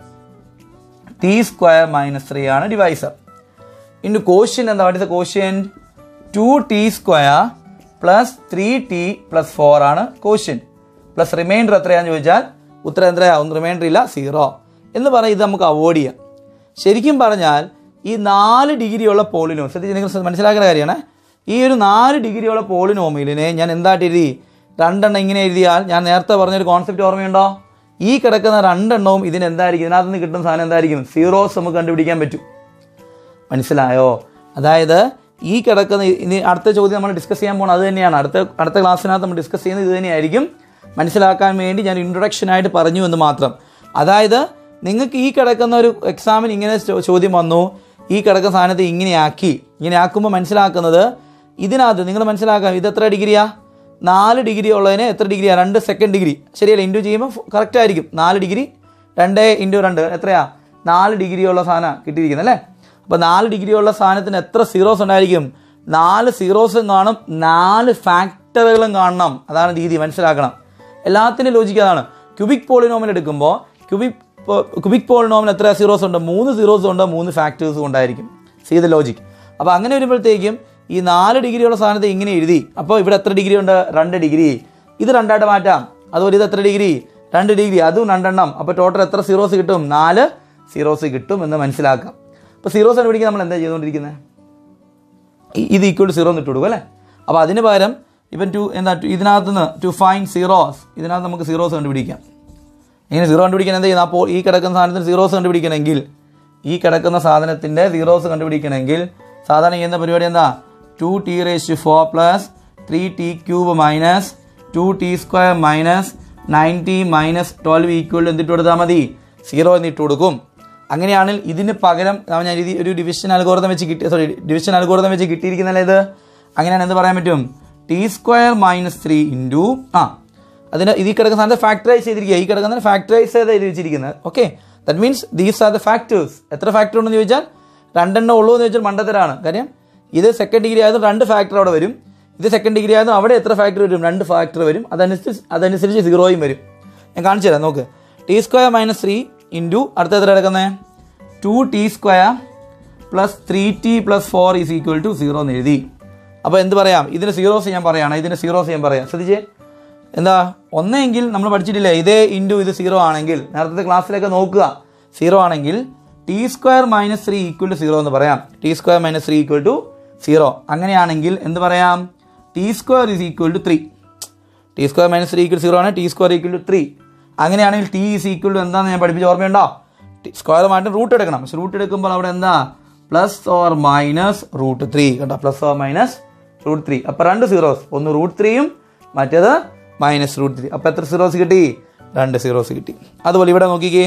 T square minus three ആണ് divisor into quotient എന്താ what is quotient two T square plus three T plus four ആണ് quotient plus remainder എത്രയാണെന്ന് ചോദിച്ചാൽ ഉത്തരം എത്രയാ ഒന്നും റിമൈൻഡർ ഇല്ല സീറോ എന്ന് പറഞ്ഞാൽ ഇത് നമുക്ക് അവോയ്ഡ് ചെയ്യാം ശരിക്കും പറഞ്ഞാൽ ഈ നാല് ഡിഗ്രിയുള്ള പോളിനോം ശ്രദ്ധിച്ച് നിങ്ങൾ മനസ്സിലാക്കുന്ന കാര്യമാണ് ഈ ഒരു നാല് ഡിഗ്രിയുള്ള പോളിനോമിലിനെ ഞാൻ എന്തായിട്ട് എഴുതി രണ്ടെണ്ണം ഇങ്ങനെ എഴുതിയാൽ ഞാൻ നേരത്തെ പറഞ്ഞൊരു കോൺസെപ്റ്റ് ഓർമ്മയുണ്ടോ ഈ കിടക്കുന്ന രണ്ടെണ്ണവും ഇതിന് എന്തായിരിക്കും ഇതിനകത്ത് നിന്ന് കിട്ടുന്ന സാധനം എന്തായിരിക്കും സീറോസ് നമുക്ക് കണ്ടുപിടിക്കാൻ പറ്റും മനസ്സിലായോ അതായത് ഈ കിടക്കുന്ന ഇനി അടുത്ത ചോദ്യം നമ്മൾ ഡിസ്കസ് ചെയ്യാൻ പോകുന്നത് അത് തന്നെയാണ് അടുത്ത അടുത്ത ക്ലാസ്സിനകത്ത് നമ്മൾ ഡിസ്കസ് ചെയ്യുന്നത് ഇത് തന്നെയായിരിക്കും മനസ്സിലാക്കാൻ വേണ്ടി ഞാൻ ഇൻട്രൊഡക്ഷൻ ആയിട്ട് പറഞ്ഞു എന്ന് മാത്രം അതായത് നിങ്ങൾക്ക് ഈ കിടക്കുന്ന ഒരു എക്സാമിന് ഇങ്ങനെ ചോ- ചോദ്യം വന്നു ഈ കിടക്കുന്ന സാധനത്തെ ഇങ്ങനെ ആക്കി ഇങ്ങനെ ആക്കുമ്പോൾ മനസ്സിലാക്കുന്നത് ഇതിനകത്ത് നിങ്ങൾ മനസ്സിലാക്കാം ഇത് എത്ര ഡിഗ്രിയാ നാല് ഡിഗ്രി ഉള്ളതിന് എത്ര ഡിഗ്രിയാണ് രണ്ട് സെക്കൻഡ് ഡിഗ്രി ശരിയല്ല ഇൻറ്റു ചെയ്യുമ്പോൾ കറക്റ്റ് ആയിരിക്കും നാല് ഡിഗ്രി രണ്ട് ഇൻറ്റു രണ്ട് എത്രയാ നാല് ഡിഗ്രി ഉള്ള സാധനം കിട്ടിയിരിക്കുന്നത് അല്ലേ അപ്പോൾ നാല് ഡിഗ്രി ഉള്ള സാധനത്തിന് എത്ര സീറോസ് ഉണ്ടായിരിക്കും നാല് സീറോസും കാണും നാല് ഫാക്ടറുകളും കാണണം അതാണ് രീതി മനസ്സിലാക്കണം എല്ലാത്തിനും ലോജിക്ക് അതാണ് ക്യൂബിക് പോളിനോമിൽ എടുക്കുമ്പോൾ ക്യൂബിക് ക്യൂബിക് പോളിനോമിൽ എത്ര സീറോസ് ഉണ്ട് മൂന്ന് സീറോസ് ഉണ്ട് മൂന്ന് ഫാക്ടേഴ്സും ഉണ്ടായിരിക്കും സീ ദ ലോജിക് അപ്പോൾ അങ്ങനെ വരുമ്പോഴത്തേക്കും ഈ നാല് ഡിഗ്രിയുള്ള സാധനത്തെ ഇങ്ങനെ എഴുതി അപ്പോൾ ഇവിടെ എത്ര ഡിഗ്രി ഉണ്ട് രണ്ട് ഡിഗ്രി ഇത് രണ്ടായിട്ട് മാറ്റാം അതുപോലെ ഇത് എത്ര ഡിഗ്രി രണ്ട് ഡിഗ്രി അതും രണ്ടെണ്ണം അപ്പോൾ ടോട്ടൽ എത്ര സീറോസ് കിട്ടും നാല് സീറോസ് കിട്ടും എന്ന് മനസ്സിലാക്കാം അപ്പോൾ സീറോസ് കണ്ടുപിടിക്കാൻ നമ്മൾ എന്താ ചെയ്തുകൊണ്ടിരിക്കുന്നത് ഈ- ഇത് ഈക്വൽ ടു സീറോ എന്ന് ഇട്ട് കൊടുക്കും അല്ലേ അപ്പോൾ അതിന് പകരം ഇപ്പം ടു എന്താ ടു- ഇതിനകത്ത് നിന്ന് ടു ഫൈൻ സീറോസ് ഇതിനകത്ത് നമുക്ക് സീറോസ് കണ്ടുപിടിക്കാം ഇങ്ങനെ സീറോ കണ്ടുപിടിക്കാൻ എന്താ ചെയ്യുന്നത് അപ്പോൾ ഈ കിടക്കുന്ന സാധനത്തിന് സീറോസ് കണ്ടുപിടിക്കണമെങ്കിൽ ഈ കിടക്കുന്ന സാധനത്തിൻ്റെ സീറോസ് കണ്ടുപിടിക്കണമെങ്കിൽ സാധാരണ ചെയ്യുന്ന പരിപാടി എന്താ two T raise to four plus three T cube minus two T square minus nine T minus twelve equal എന്നിട്ട് കൊടുത്താൽ മതി സീറോ എന്നിട്ട് കൊടുക്കും അങ്ങനെയാണെങ്കിൽ ഇതിന് പകരം ആ ഞാൻ ഇത് ഒരു ഡിവിഷൻ അൽഗോറിതം വെച്ച് കിട്ടി സോറി ഡിവിഷൻ അൽഗോറിതം വെച്ച് കിട്ടിയിരിക്കുന്നല്ലേ ഇത് അങ്ങനെയാണ് എന്ത് പറയാൻ പറ്റും T square minus three into ആ അതിന് ഇതിൽ കിടക്കുന്ന സാധനത്തെ ഫാക്ടറൈസ് ചെയ്തിരിക്കുക ഈ കിടക്കുന്ന ഫാക്ടറൈസ് ചെയ്ത് എഴുതി വെച്ചിരിക്കുന്നത് okay that means these are the factors എത്ര ഫാക്ടർ ഉണ്ടെന്ന് ചോദിച്ചാൽ രണ്ടെണ്ണം ഉള്ളൂ എന്ന് ചോദിച്ചാൽ മണ്ടത്തരാണ് കാര്യം ഇത് സെക്കൻഡ് ഡിഗ്രി ആയതുകൊണ്ട് രണ്ട് ഫാക്ടർ അവിടെ വരും ഇത് സെക്കൻഡ് ഡിഗ്രി ആയതുകൊണ്ട് അവിടെ എത്ര ഫാക്ടർ വരും രണ്ട് ഫാക്ടർ വരും അതനുസരിച്ച് അതനുസരിച്ച് സീറോയും വരും ഞാൻ കാണിച്ചു തരാം നോക്ക് T square minus three into അടുത്ത എത്ര കിടക്കുന്നത് two T square plus three T plus four is equal to zero എന്ന് എഴുതി അപ്പോൾ എന്ത് പറയാം ഇതിന് സീറോസ് ഞാൻ പറയുകയാണ് ഇതിന് സീറോസ് ഞാൻ പറയാം ശ്രദ്ധിച്ചേ എന്താ ഒന്നെങ്കിൽ നമ്മൾ പഠിച്ചിട്ടില്ലേ ഇതേ ഇൻറ്റു ഇത് സീറോ ആണെങ്കിൽ നേരത്തെ ക്ലാസ്സിലൊക്കെ നോക്കുക സീറോ ആണെങ്കിൽ T square minus three equal to zero എന്ന് പറയാം T square minus three equal to zero അങ്ങനെയാണെങ്കിൽ എന്ത് പറയാം T square is equal to three T square minus three equal zero ആണ് T square equal to three അങ്ങനെയാണെങ്കിൽ T is equal to എന്താണെന്ന് ഞാൻ പഠിപ്പിച്ച ഓർമ്മയുണ്ടോ സ്ക്വയർ മാറ്റി റൂട്ട് എടുക്കണം പക്ഷെ റൂട്ട് എടുക്കുമ്പോൾ അവിടെ എന്താ plus or minus root three കേട്ടോ plus or minus root three അപ്പോൾ രണ്ട് സീറോസ് ഒന്ന് റൂട്ട് ത്രീയും മറ്റേത് മൈനസ് റൂട്ട് ത്രീ അപ്പോൾ എത്ര സീറോസ് കിട്ടി രണ്ട് സീറോസ് കിട്ടി അതുപോലെ ഇവിടെ നോക്കിക്കേ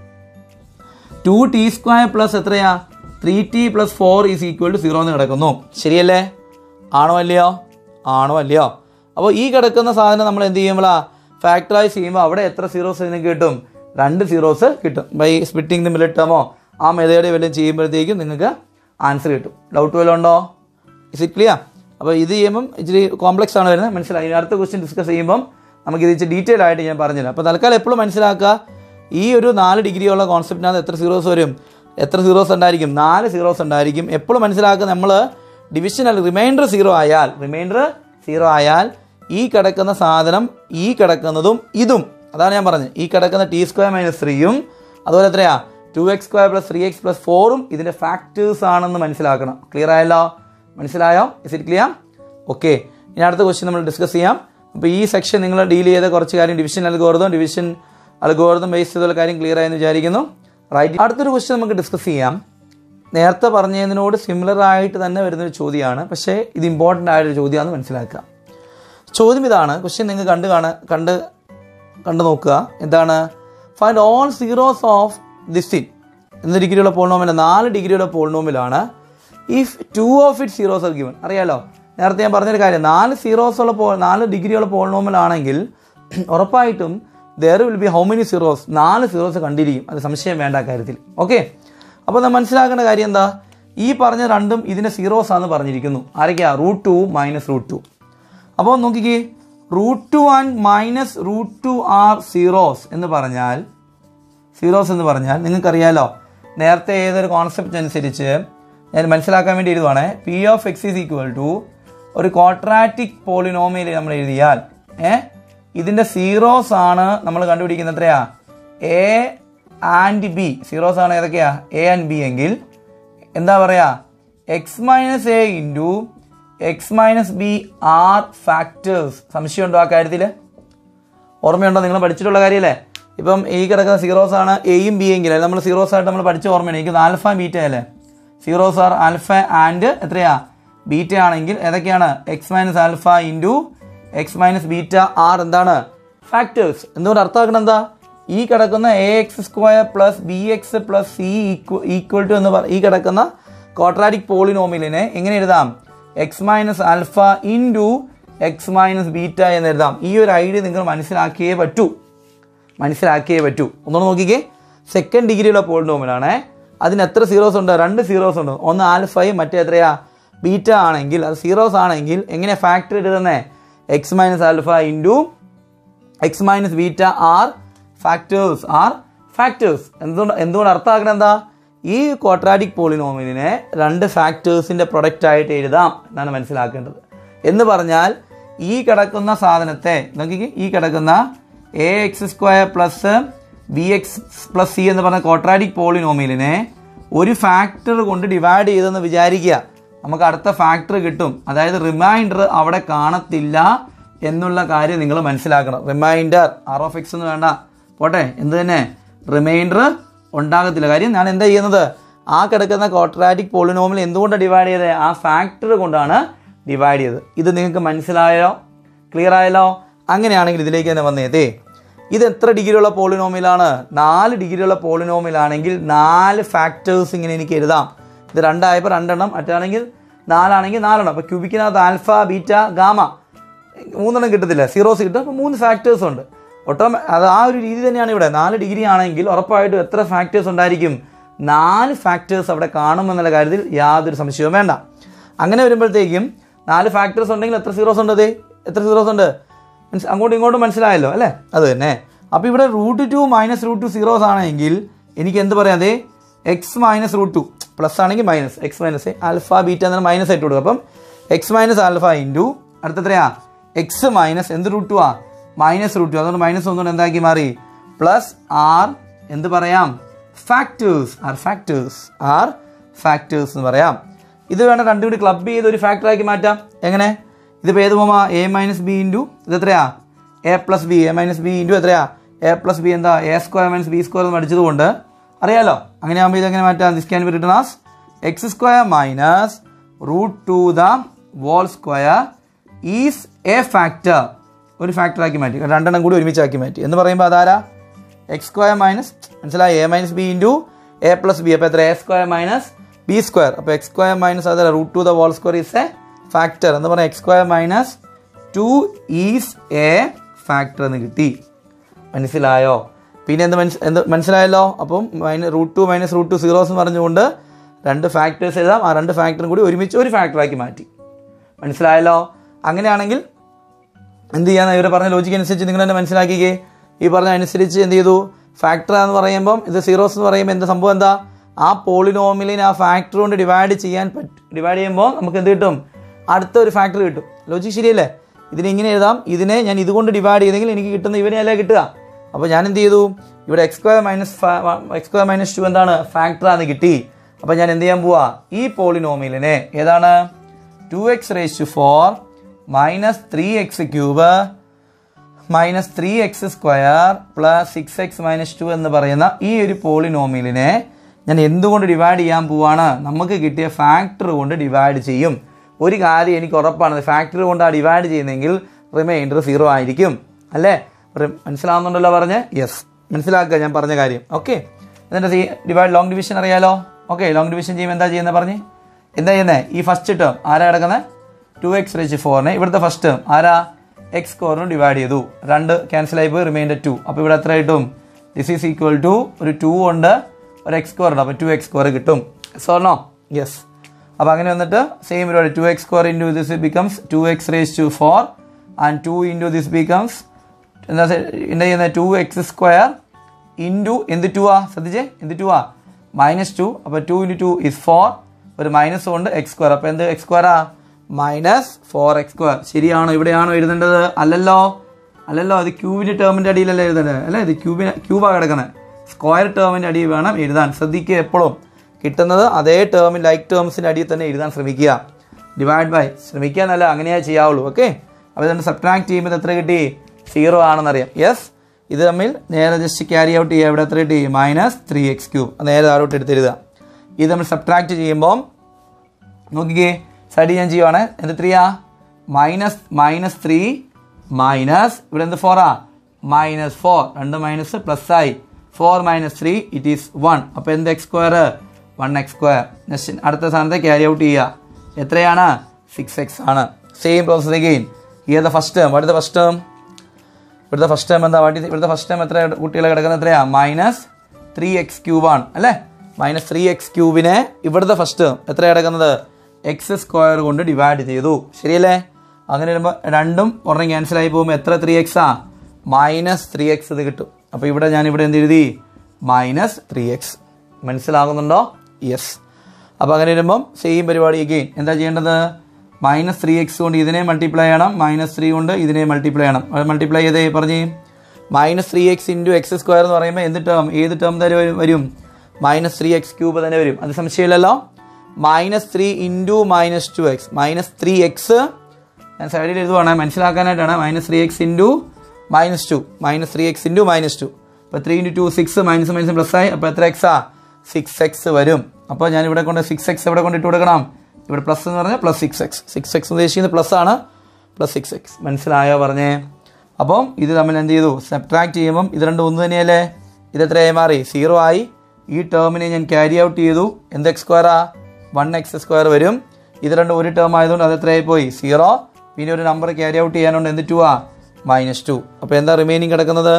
ടു ടി സ്ക്വയർ പ്ലസ് എത്രയാ three T plus four is equal to zero എന്ന് കിടക്കുന്നു ശരിയല്ലേ ആണോ അല്ലയോ ആണോ അല്ലയോ അപ്പോൾ ഈ കിടക്കുന്ന സാധനം നമ്മൾ എന്ത് ചെയ്യുമ്പോഴാ ഫാക്ടറൈസ് ചെയ്യുമ്പോൾ അവിടെ എത്ര സീറോസ് നിങ്ങൾക്ക് കിട്ടും രണ്ട് സീറോസ് കിട്ടും ബൈ സ്പ്ലിറ്റിംഗ് തമ്മിൽ ഇട്ടാമോ ആ മെതേഡ് വല്ലതും ചെയ്യുമ്പോഴത്തേക്കും നിങ്ങൾക്ക് ആൻസർ കിട്ടും ഡൗട്ട് വല്ലതും ഉണ്ടോ ഇസ് ഇറ്റ് ക്ലിയർ അപ്പോൾ ഇത് ചെയ്യുമ്പം ഇച്ചിരി കോംപ്ലക്സ് ആണ് വരുന്നത് മനസ്സിലായി ഇനി അടുത്ത ക്വസ്റ്റ്യൻ ഡിസ്കസ് ചെയ്യുമ്പം നമുക്ക് ഇത് ഇച്ചിരി ഡീറ്റെയിൽ ആയിട്ട് ഞാൻ പറഞ്ഞുതരാം അപ്പോൾ തൽക്കാലം എപ്പോഴും മനസ്സിലാക്കുക ഈ ഒരു നാല് ഡിഗ്രിയുള്ള കോൺസെപ്റ്റിനകത്ത് എത്ര സീറോസ് വരും എത്ര സീറോസ് ഉണ്ടായിരിക്കും നാല് സീറോസ് ഉണ്ടായിരിക്കും എപ്പോഴും മനസ്സിലാക്കുക നമ്മൾ ഡിവിഷനൽ റിമൈൻഡർ സീറോ ആയാൽ റിമൈൻഡർ സീറോ ആയാൽ ഈ കിടക്കുന്ന സാധനം ഈ കിടക്കുന്നതും ഇതും അതാണ് ഞാൻ പറഞ്ഞത് ഈ കിടക്കുന്ന ടി സ്ക്വയർ മൈനസ് ത്രീയും അതുപോലെ എത്രയാ two X square plus three X plus ഫോറും ഇതിൻ്റെ ഫാക്ടേഴ്സ് ആണെന്ന് മനസ്സിലാക്കണം ക്ലിയർ ആയല്ലോ മനസ്സിലായോ ഇസ് ഇറ്റ് ക്ലിയർ ഓക്കെ ഇനി അടുത്ത ക്വസ്റ്റ്യൻ നമ്മൾ ഡിസ്കസ് ചെയ്യാം അപ്പോൾ ഈ സെക്ഷൻ നിങ്ങൾ ഡീൽ ചെയ്ത കുറച്ച് കാര്യം division algorithm division algorithm base ചെയ്തുള്ള കാര്യം ക്ലിയർ ആയെന്ന് വിചാരിക്കുന്നു റൈറ്റ് അടുത്തൊരു ക്വസ്റ്റ്യൻ നമുക്ക് ഡിസ്കസ് ചെയ്യാം നേരത്തെ പറഞ്ഞതിനോട് സിമിലർ ആയിട്ട് തന്നെ വരുന്നൊരു ചോദ്യമാണ് പക്ഷേ ഇത് ഇമ്പോർട്ടൻ്റ് ആയൊരു ചോദ്യമാണെന്ന് മനസ്സിലാക്കുക ചോദ്യം ഇതാണ് ക്വസ്റ്റ്യൻ നിങ്ങൾ കണ്ട് കാണ കണ്ട് കണ്ടു നോക്കുക എന്താണ് ഫൈൻഡ് ഓൾ സീറോസ് ഓഫ് ദിസിൻ എന്ന ഡിഗ്രിയുള്ള പോളിനോമിൽ നാല് ഡിഗ്രിയുടെ പോളിനോമിലാണ് if two of it zeros are given അറിയാലോ നേരത്തെ ഞാൻ പറഞ്ഞൊരു കാര്യം നാല് സീറോസ് ഉള്ള പോ നാല് ഡിഗ്രിയുള്ള പോളിനോമിലാണെങ്കിൽ ഉറപ്പായിട്ടും there will be how many zeros നാല് സീറോസ് കണ്ടിരിക്കും അത് സംശയം വേണ്ട ആ കാര്യത്തിൽ ഓക്കെ അപ്പോൾ നമ്മൾ മനസ്സിലാക്കേണ്ട കാര്യം എന്താ ഈ പറഞ്ഞ രണ്ടും ഇതിൻ്റെ സീറോസ് ആണെന്ന് പറഞ്ഞിരിക്കുന്നു ആരൊക്കെയാ root two minus root two അപ്പോൾ നോക്കിക്കേ root two and minus root two are zeros എന്ന് പറഞ്ഞാൽ സീറോസ് എന്ന് പറഞ്ഞാൽ നിങ്ങൾക്കറിയാലോ നേരത്തെ ഏതൊരു കോൺസെപ്റ്റ് അനുസരിച്ച് ഞാൻ മനസ്സിലാക്കാൻ വേണ്ടി എഴുതുവാണേ P of X is equal to ഒരു ക്വാഡ്രാറ്റിക് പോളിനോമിയൽ നമ്മൾ എഴുതിയാൽ ഏ ഇതിൻ്റെ സീറോസ് ആണ് നമ്മൾ കണ്ടുപിടിക്കുന്നത് എത്രയാ എ ആൻഡ് ബി സീറോസ് ആണ് ഏതൊക്കെയാ എ ആൻഡ് ബി എങ്കിൽ എന്താ പറയാ X minus A into X minus B are factors സംശയമുണ്ടോ ആ കാര്യത്തിൽ ഓർമ്മയുണ്ടോ നിങ്ങൾ പഠിച്ചിട്ടുള്ള കാര്യമല്ലേ ഇപ്പം ഈ കിടക്കുന്ന സീറോസ് ആണ് എയും ബി എങ്കിലും നമ്മൾ സീറോസ് ആയിട്ട് നമ്മൾ പഠിച്ച ഓർമ്മയാണ് എനിക്ക് ആൽഫ ബീറ്റ അല്ലേ സീറോസ് ആർ ആൽഫ ആൻഡ് എത്രയാ ബീറ്റ ആണെങ്കിൽ ഏതൊക്കെയാണ് X minus alpha into X minus beta are എന്താണ് ഫാക്ടേഴ്സ് എന്തുകൊണ്ട് അർത്ഥമാക്കണം എന്താ ഈ കിടക്കുന്ന A X square plus B X plus C equal to എന്ന് പറ ഈ കിടക്കുന്ന ക്വാഡ്രാറ്റിക് പോളിനോമിലിനെ എങ്ങനെ എഴുതാം X minus alpha into X minus beta എന്ന് എഴുതാം ഈ ഒരു ഐഡിയ നിങ്ങൾ മനസ്സിലാക്കിയേ പറ്റൂ മനസ്സിലാക്കിയേ പറ്റൂ ഒന്നുകൂടെ നോക്കിക്കേ സെക്കൻഡ് ഡിഗ്രിയുള്ള പോളിനോമിലാണ് അതിന് എത്ര സീറോസ് ഉണ്ട് രണ്ട് സീറോസ് ഉണ്ട് ഒന്ന് ആൽഫയും മറ്റേ എത്രയാ ബീറ്റ ആണെങ്കിൽ അത് സീറോസ് ആണെങ്കിൽ എങ്ങനെ ഫാക്ടർ എഴുതുന്നേ X minus alpha into X minus beta are factors are factors എന്തുകൊണ്ട് എന്തുകൊണ്ട് അർത്ഥമാക്കണം എന്താ ഈ ക്വാഡ്രാറ്റിക് പോളിനോമിനെ രണ്ട് ഫാക്ടേഴ്സിൻ്റെ പ്രൊഡക്റ്റ് ആയിട്ട് എഴുതാം എന്നാണ് മനസ്സിലാക്കേണ്ടത് എന്ന് പറഞ്ഞാൽ ഈ കിടക്കുന്ന സാധനത്തെ നോക്കിക്കേ ഈ കിടക്കുന്ന A X square plus B X plus C എന്ന് പറഞ്ഞ ക്വാഡ്രാറ്റിക് പോളിനോമിലിനെ ഒരു ഫാക്ടർ കൊണ്ട് ഡിവൈഡ് ചെയ്തെന്ന് വിചാരിക്കുക നമുക്ക് അടുത്ത ഫാക്ടർ കിട്ടും അതായത് റിമൈൻഡർ അവിടെ കാണത്തില്ല എന്നുള്ള കാര്യം നിങ്ങൾ മനസ്സിലാക്കണം റിമൈൻഡർ ആർ ഓഫ് എക്സ് എന്ന് വേണ്ട പോട്ടെ എന്ത് തന്നെ റിമൈൻഡർ ഉണ്ടാകത്തില്ല കാര്യം ഞാൻ എന്താ ചെയ്യുന്നത് ആ കിടക്കുന്ന ക്വാഡ്രാറ്റിക് പോളിനോമിൽ എന്തുകൊണ്ടാണ് ഡിവൈഡ് ചെയ്തത് ആ ഫാക്ടർ കൊണ്ടാണ് ഡിവൈഡ് ചെയ്തത് ഇത് നിങ്ങൾക്ക് മനസ്സിലായോ ക്ലിയർ ആയല്ലോ അങ്ങനെയാണെങ്കിൽ ഇതിലേക്ക് തന്നെ വന്നേതേ ഇത് എത്ര ഡിഗ്രിയുള്ള പോളിനോമിലാണ് നാല് ഡിഗ്രിയുള്ള പോളിനോമിലാണെങ്കിൽ നാല് ഫാക്ടേഴ്സ് ഇങ്ങനെ എനിക്ക് എഴുതാം ഇത് രണ്ടായപ്പോൾ രണ്ടെണ്ണം മറ്റാണെങ്കിൽ നാലാണെങ്കിൽ നാലെണ്ണം അപ്പോൾ ക്യൂബിക്കിനകത്ത് ആൽഫ ബീറ്റ ഗാമ മൂന്നെണ്ണം കിട്ടത്തില്ല സീറോസ് കിട്ടും അപ്പോൾ മൂന്ന് ഫാക്ടേഴ്സ് ഉണ്ട് ഒട്ടോമ അത് ആ ഒരു രീതി തന്നെയാണ് ഇവിടെ നാല് ഡിഗ്രി ആണെങ്കിൽ ഉറപ്പായിട്ടും എത്ര ഫാക്ടേഴ്സ് ഉണ്ടായിരിക്കും നാല് ഫാക്ടേഴ്സ് അവിടെ കാണുമെന്നുള്ള കാര്യത്തിൽ യാതൊരു സംശയവും വേണ്ട അങ്ങനെ വരുമ്പോഴത്തേക്കും നാല് ഫാക്ടേഴ്സ് ഉണ്ടെങ്കിൽ എത്ര സീറോസ് ഉണ്ട് അതെ എത്ര സീറോസ് ഉണ്ട് മനസ്സ് അങ്ങോട്ടും ഇങ്ങോട്ടും മനസ്സിലായല്ലോ അല്ലേ അത് തന്നെ അപ്പോൾ ഇവിടെ root two minus root two zeros ആണെങ്കിൽ എനിക്ക് എന്ത് പറയാം അതെ X minus root two plus ആണെങ്കിൽ minus X minus alpha beta എന്നാൽ മൈനസ് ആയിട്ട് കൊടുക്കും അപ്പം എക്സ് മൈനസ് ആൽഫ ഇൻറ്റു അടുത്ത എത്രയാ എക്സ് മൈനസ് എന്ത് റൂട്ട് ടു ആ മൈനസ് റൂട്ട് ടു അതുകൊണ്ട് മൈനസ് ഒന്നുകൊണ്ട് എന്താക്കി മാറി പ്ലസ് ആർ എന്ത് പറയാം factors are factors are factors എന്ന് പറയാം ഇത് വേണ്ട രണ്ടും കൂടി ക്ലബ് ചെയ്ത് ഒരു ഫാക്ടറാക്കി മാറ്റാം എങ്ങനെ ഇതിപ്പോൾ ഏത് പോമാ എ മൈനസ് ബി ഇൻറ്റു ഇത് എത്രയാ A plus B A minus B into എത്രയാ എ പ്ലസ് ബി എന്താ A square minus B square എന്ന് പഠിച്ചതുകൊണ്ട് അറിയാലോ അങ്ങനെ ആകുമ്പോൾ ഇതെങ്ങനെ മാറ്റാം this can be written as X square minus root two the whole square is a factor ഒരു ഫാക്ടറാക്കി മാറ്റി രണ്ടെണ്ണം കൂടി ഒരുമിച്ചാക്കി മാറ്റി എന്ന് പറയുമ്പോൾ അതാരാ എക്സ് സ്ക്വയർ മൈനസ് മനസ്സിലായി A minus B into A plus B അപ്പോൾ എത്ര A square minus B square അപ്പോൾ എക്സ് സ്ക്വയർ മൈനസ് അതല്ല root two the whole square is a factor എന്ന് പറഞ്ഞാൽ X square minus two is a factor എന്ന് കിട്ടി മനസ്സിലായോ പിന്നെ എന്ത് മനസ് എന്ത് മനസ്സിലായല്ലോ അപ്പം minus root two minus root two zeros എന്ന് പറഞ്ഞുകൊണ്ട് രണ്ട് ഫാക്ടേഴ്സ് എഴുതാം ആ രണ്ട് ഫാക്ടറും കൂടി ഒരുമിച്ച് ഒരു ഫാക്ടറാക്കി മാറ്റി മനസ്സിലായല്ലോ അങ്ങനെയാണെങ്കിൽ എന്ത് ചെയ്യാന്ന് ഇവർ പറഞ്ഞ ലോജിക്ക് അനുസരിച്ച് നിങ്ങൾ തന്നെ മനസ്സിലാക്കിക്കേ ഈ പറഞ്ഞ അനുസരിച്ച് എന്ത് ചെയ്തു ഫാക്ടർ എന്ന് പറയുമ്പം ഇത് സീറോസ് എന്ന് പറയുമ്പോൾ എന്താ സംഭവം എന്താ ആ പോളിനോമിലിനെ ആ ഫാക്ടർ കൊണ്ട് ഡിവൈഡ് ചെയ്യാൻ പറ്റും ഡിവൈഡ് ചെയ്യുമ്പോൾ നമുക്ക് എന്ത് കിട്ടും അടുത്ത ഒരു ഫാക്ടർ കിട്ടും ലോജിക് ശരിയല്ലേ ഇതിനെ ഇങ്ങനെ എഴുതാം ഇതിനെ ഞാൻ ഇതുകൊണ്ട് ഡിവൈഡ് ചെയ്തെങ്കിൽ എനിക്ക് കിട്ടുന്ന ഇവനെയല്ലേ കിട്ടുക അപ്പോൾ ഞാൻ എന്ത് ചെയ്തു ഇവിടെ X square minus X square minus two എന്താണ് ഫാക്ടറാന്ന് കിട്ടി അപ്പോൾ ഞാൻ എന്ത് ചെയ്യാൻ പോവാ ഈ പോളിനോമിലിനെ ഏതാണ് two X raise to four minus three X cube minus three X square plus six X minus two എന്ന് പറയുന്ന ഈ ഒരു പോളിനോമിയലിനെ ഞാൻ എന്തുകൊണ്ട് ഡിവൈഡ് ചെയ്യാൻ പോവാണ് നമുക്ക് കിട്ടിയ ഫാക്ടർ കൊണ്ട് ഡിവൈഡ് ചെയ്യും ഒരു കാര്യം എനിക്ക് ഉറപ്പാണ് ഫാക്ടർ കൊണ്ടാണ് ഡിവൈഡ് ചെയ്യുന്നതെങ്കിൽ റിമൈൻഡർ സീറോ ആയിരിക്കും അല്ലേ റി- മനസ്സിലാവുന്നുണ്ടല്ലോ പറഞ്ഞ് യെസ് മനസ്സിലാക്കുക ഞാൻ പറഞ്ഞ കാര്യം ഓക്കെ എന്നിട്ട് ഡിവൈഡ് ലോങ് ഡിവിഷൻ അറിയാലോ ഓക്കെ ലോങ് ഡിവിഷൻ ചെയ്യുമ്പോൾ എന്താ ചെയ്യുന്നത് പറഞ്ഞ് എന്താ ചെയ്യുന്നത് ഈ ഫസ്റ്റ് ടേം ആരാ കിടക്കുന്നത് ടു എക്സ് റേച്ച് ഫോറിനെ ഇവിടുത്തെ ഫസ്റ്റ് ടേം ആരാ എക്സ് സ്കോറിന് ഡിവൈഡ് ചെയ്തു രണ്ട് ക്യാൻസൽ ആയി പോയി റിമൈൻഡർ ടു അപ്പോൾ ഇവിടെ എത്ര കിട്ടും ദിസ് ഈസ് ഈക്വൽ ടു ഒരു ടു ഉണ്ട് ഒരു എക്സ് സ്കോർ ഉണ്ട് അപ്പോൾ ടു എക്സ് സ്കോർ കിട്ടും സോർണോ യെസ് അപ്പോൾ അങ്ങനെ വന്നിട്ട് സെയിം പരിപാടി two x square into this becomes two X raise to four and two into this becomes എന്താ സെ- എന്താ ചെയ്യുന്നത് ടു എക്സ് സ്ക്വയർ ഇൻറ്റു എന്ത് ടു ആ ശ്രദ്ധിച്ചേ എന്ത് ടു ആ മൈനസ് ടു അപ്പോൾ two into two is four ഒരു മൈനസ് കൊണ്ട് എക്സ് സ്ക്വയർ അപ്പോൾ എന്ത് എക്സ് സ്ക്വയറാ മൈനസ് ഫോർ എക്സ് സ്ക്വയർ ശരിയാണോ ഇവിടെയാണോ എഴുതേണ്ടത് അല്ലല്ലോ അല്ലല്ലോ ഇത് ക്യൂബിൻ്റെ ടേമിൻ്റെ അടിയിലല്ലേ എഴുതേണ്ടത് അല്ലേ ഇത് ക്യൂബിന് ക്യൂബാണ് കിടക്കുന്നത് സ്ക്വയർ ടേമിൻ്റെ അടിയിൽ വേണം എഴുതാൻ ശ്രദ്ധിക്കുക എപ്പോഴും കിട്ടുന്നത് അതേ ടേമിൽ ലൈക്ക് ടേംസിൻ്റെ അടിയിൽ തന്നെ എഴുതാൻ ശ്രമിക്കുക ഡിവൈഡ് ബൈ ശ്രമിക്കുക എന്നല്ല അങ്ങനെയേ ചെയ്യാവുള്ളൂ ഓക്കെ അപ്പോൾ ഇതുകൊണ്ട് സബ്ട്രാക്ട് ചെയ്യുമ്പോൾ ഇത് എത്ര കിട്ടി സീറോ ആണെന്നറിയാം യെസ് ഇത് തമ്മിൽ നേരെ ജസ്റ്റ് ക്യാരി ഔട്ട് ചെയ്യുക ഇവിടെ എത്ര കിട്ടി മൈനസ് ത്രീ എക്സ് ക്യൂബ് നേരെ താഴോട്ട് എടുത്തെഴുതുക ഇത് നമ്മൾ സബ്ട്രാക്ട് ചെയ്യുമ്പോൾ നോക്കിക്കേ സൈഡ് ഞാൻ ചെയ്യുവാണ് എന്ത് ത്രീയാ മൈനസ് മൈനസ് ത്രീ മൈനസ് ഇവിടെ എന്ത് ഫോറാ മൈനസ് ഫോർ രണ്ട് മൈനസ് പ്ലസ് ആയി four minus three it is one അപ്പോൾ എന്ത് x square one X square next അടുത്ത സ്ഥാനത്ത് ക്യാരി ഔട്ട് ചെയ്യുക എത്രയാണ് സിക്സ് എക്സ് ആണ് സെയിം പ്രോസസ് അഗെയിൻ ഈ ഫസ്റ്റ് ടേം അടുത്ത ഫസ്റ്റ് ടേം ഇവിടുത്തെ ഫസ്റ്റ് ടൈം എന്താ വാട്ടി ഇവിടുത്തെ ഫസ്റ്റ് ടൈം എത്ര കുട്ടികളെ കിടക്കുന്നത് എത്രയാ മൈനസ് ത്രീ എക്സ് ക്യൂബാണ് അല്ലേ മൈനസ് ത്രീ എക്സ് ക്യൂബിനെ ഇവിടുത്തെ ഫസ്റ്റ് ടേം എത്ര കിടക്കുന്നത് എക്സ് സ്ക്വയർ കൊണ്ട് ഡിവൈഡ് ചെയ്തു ശരിയല്ലേ അങ്ങനെ വരുമ്പോൾ രണ്ടും ഒരെണ്ണം ക്യാൻസൽ ആയി പോകുമ്പോൾ എത്ര ത്രീ എക്സ് ആ മൈനസ് ത്രീ എക്സ് ഇത് കിട്ടും അപ്പോൾ ഇവിടെ ഞാൻ ഇവിടെ എന്ത് എഴുതി മൈനസ് ത്രീ എക്സ് മനസ്സിലാകുന്നുണ്ടോ യെസ് അപ്പോൾ അങ്ങനെ വരുമ്പം സെയിം പരിപാടി അഗെയിൻ എന്താ ചെയ്യേണ്ടത് മൈനസ് ത്രീ എക്സ് കൊണ്ട് ഇതിനെ മൾട്ടിപ്ലൈ ചെയ്യണം മൈനസ് ത്രീ കൊണ്ട് ഇതിനെ മൾട്ടിപ്ലൈ ചെയ്യണം അത് മൾട്ടിപ്ലൈ ചെയ്തേ പറഞ്ഞ് minus three X into X square എന്ന് പറയുമ്പോൾ എന്ത് ടേം ഏത് ടേം തന്നെ വരും- വരും മൈനസ് ത്രീ എക്സ് ക്യൂബ് തന്നെ വരും അത് സംശയമില്ലല്ലോ minus three into minus two X minus three x ഞാൻ സൈഡിൽ എഴുതുവാണ് മനസ്സിലാക്കാനായിട്ടാണ് minus three X into minus two minus three X into minus two അപ്പോൾ three into two six minus minus plus ആയി അപ്പോൾ എത്ര എക്സാ സിക്സ് എക്സ് വരും അപ്പോൾ ഞാൻ ഇവിടെ കൊണ്ട് സിക്സ് എക്സ് എവിടെ കൊണ്ട് ഇട്ട് കൊടുക്കണം ഇവിടെ പ്ലസ് എന്ന് പറഞ്ഞാൽ plus six x six x ഉദ്ദേശിക്കുന്നത് പ്ലസ് ആണ് പ്ലസ് സിക്സ് എക്സ് മനസ്സിലായോ പറഞ്ഞേ അപ്പം ഇത് തമ്മിൽ എന്ത് ചെയ്തു സബ്ട്രാക്ട് ചെയ്യുമ്പം ഇത് രണ്ടും ഒന്ന് തന്നെയല്ലേ ഇത് എത്രയായി മാറി സീറോ ആയി ഈ ടേമിനെ ഞാൻ ക്യാരി ഔട്ട് ചെയ്തു എന്ത് എക്സ് സ്ക്വയറാ വൺ എക്സ് സ്ക്വയർ വരും ഇത് രണ്ടും ഒരു ടേം ആയതുകൊണ്ട് അത് എത്രയായി പോയി സീറോ പിന്നെ ഒരു നമ്പർ ക്യാരി ഔട്ട് ചെയ്യാനുണ്ട് എന്ത് ടു ആ മൈനസ് ടു അപ്പോൾ എന്താ റിമൈനിങ് കിടക്കുന്നത്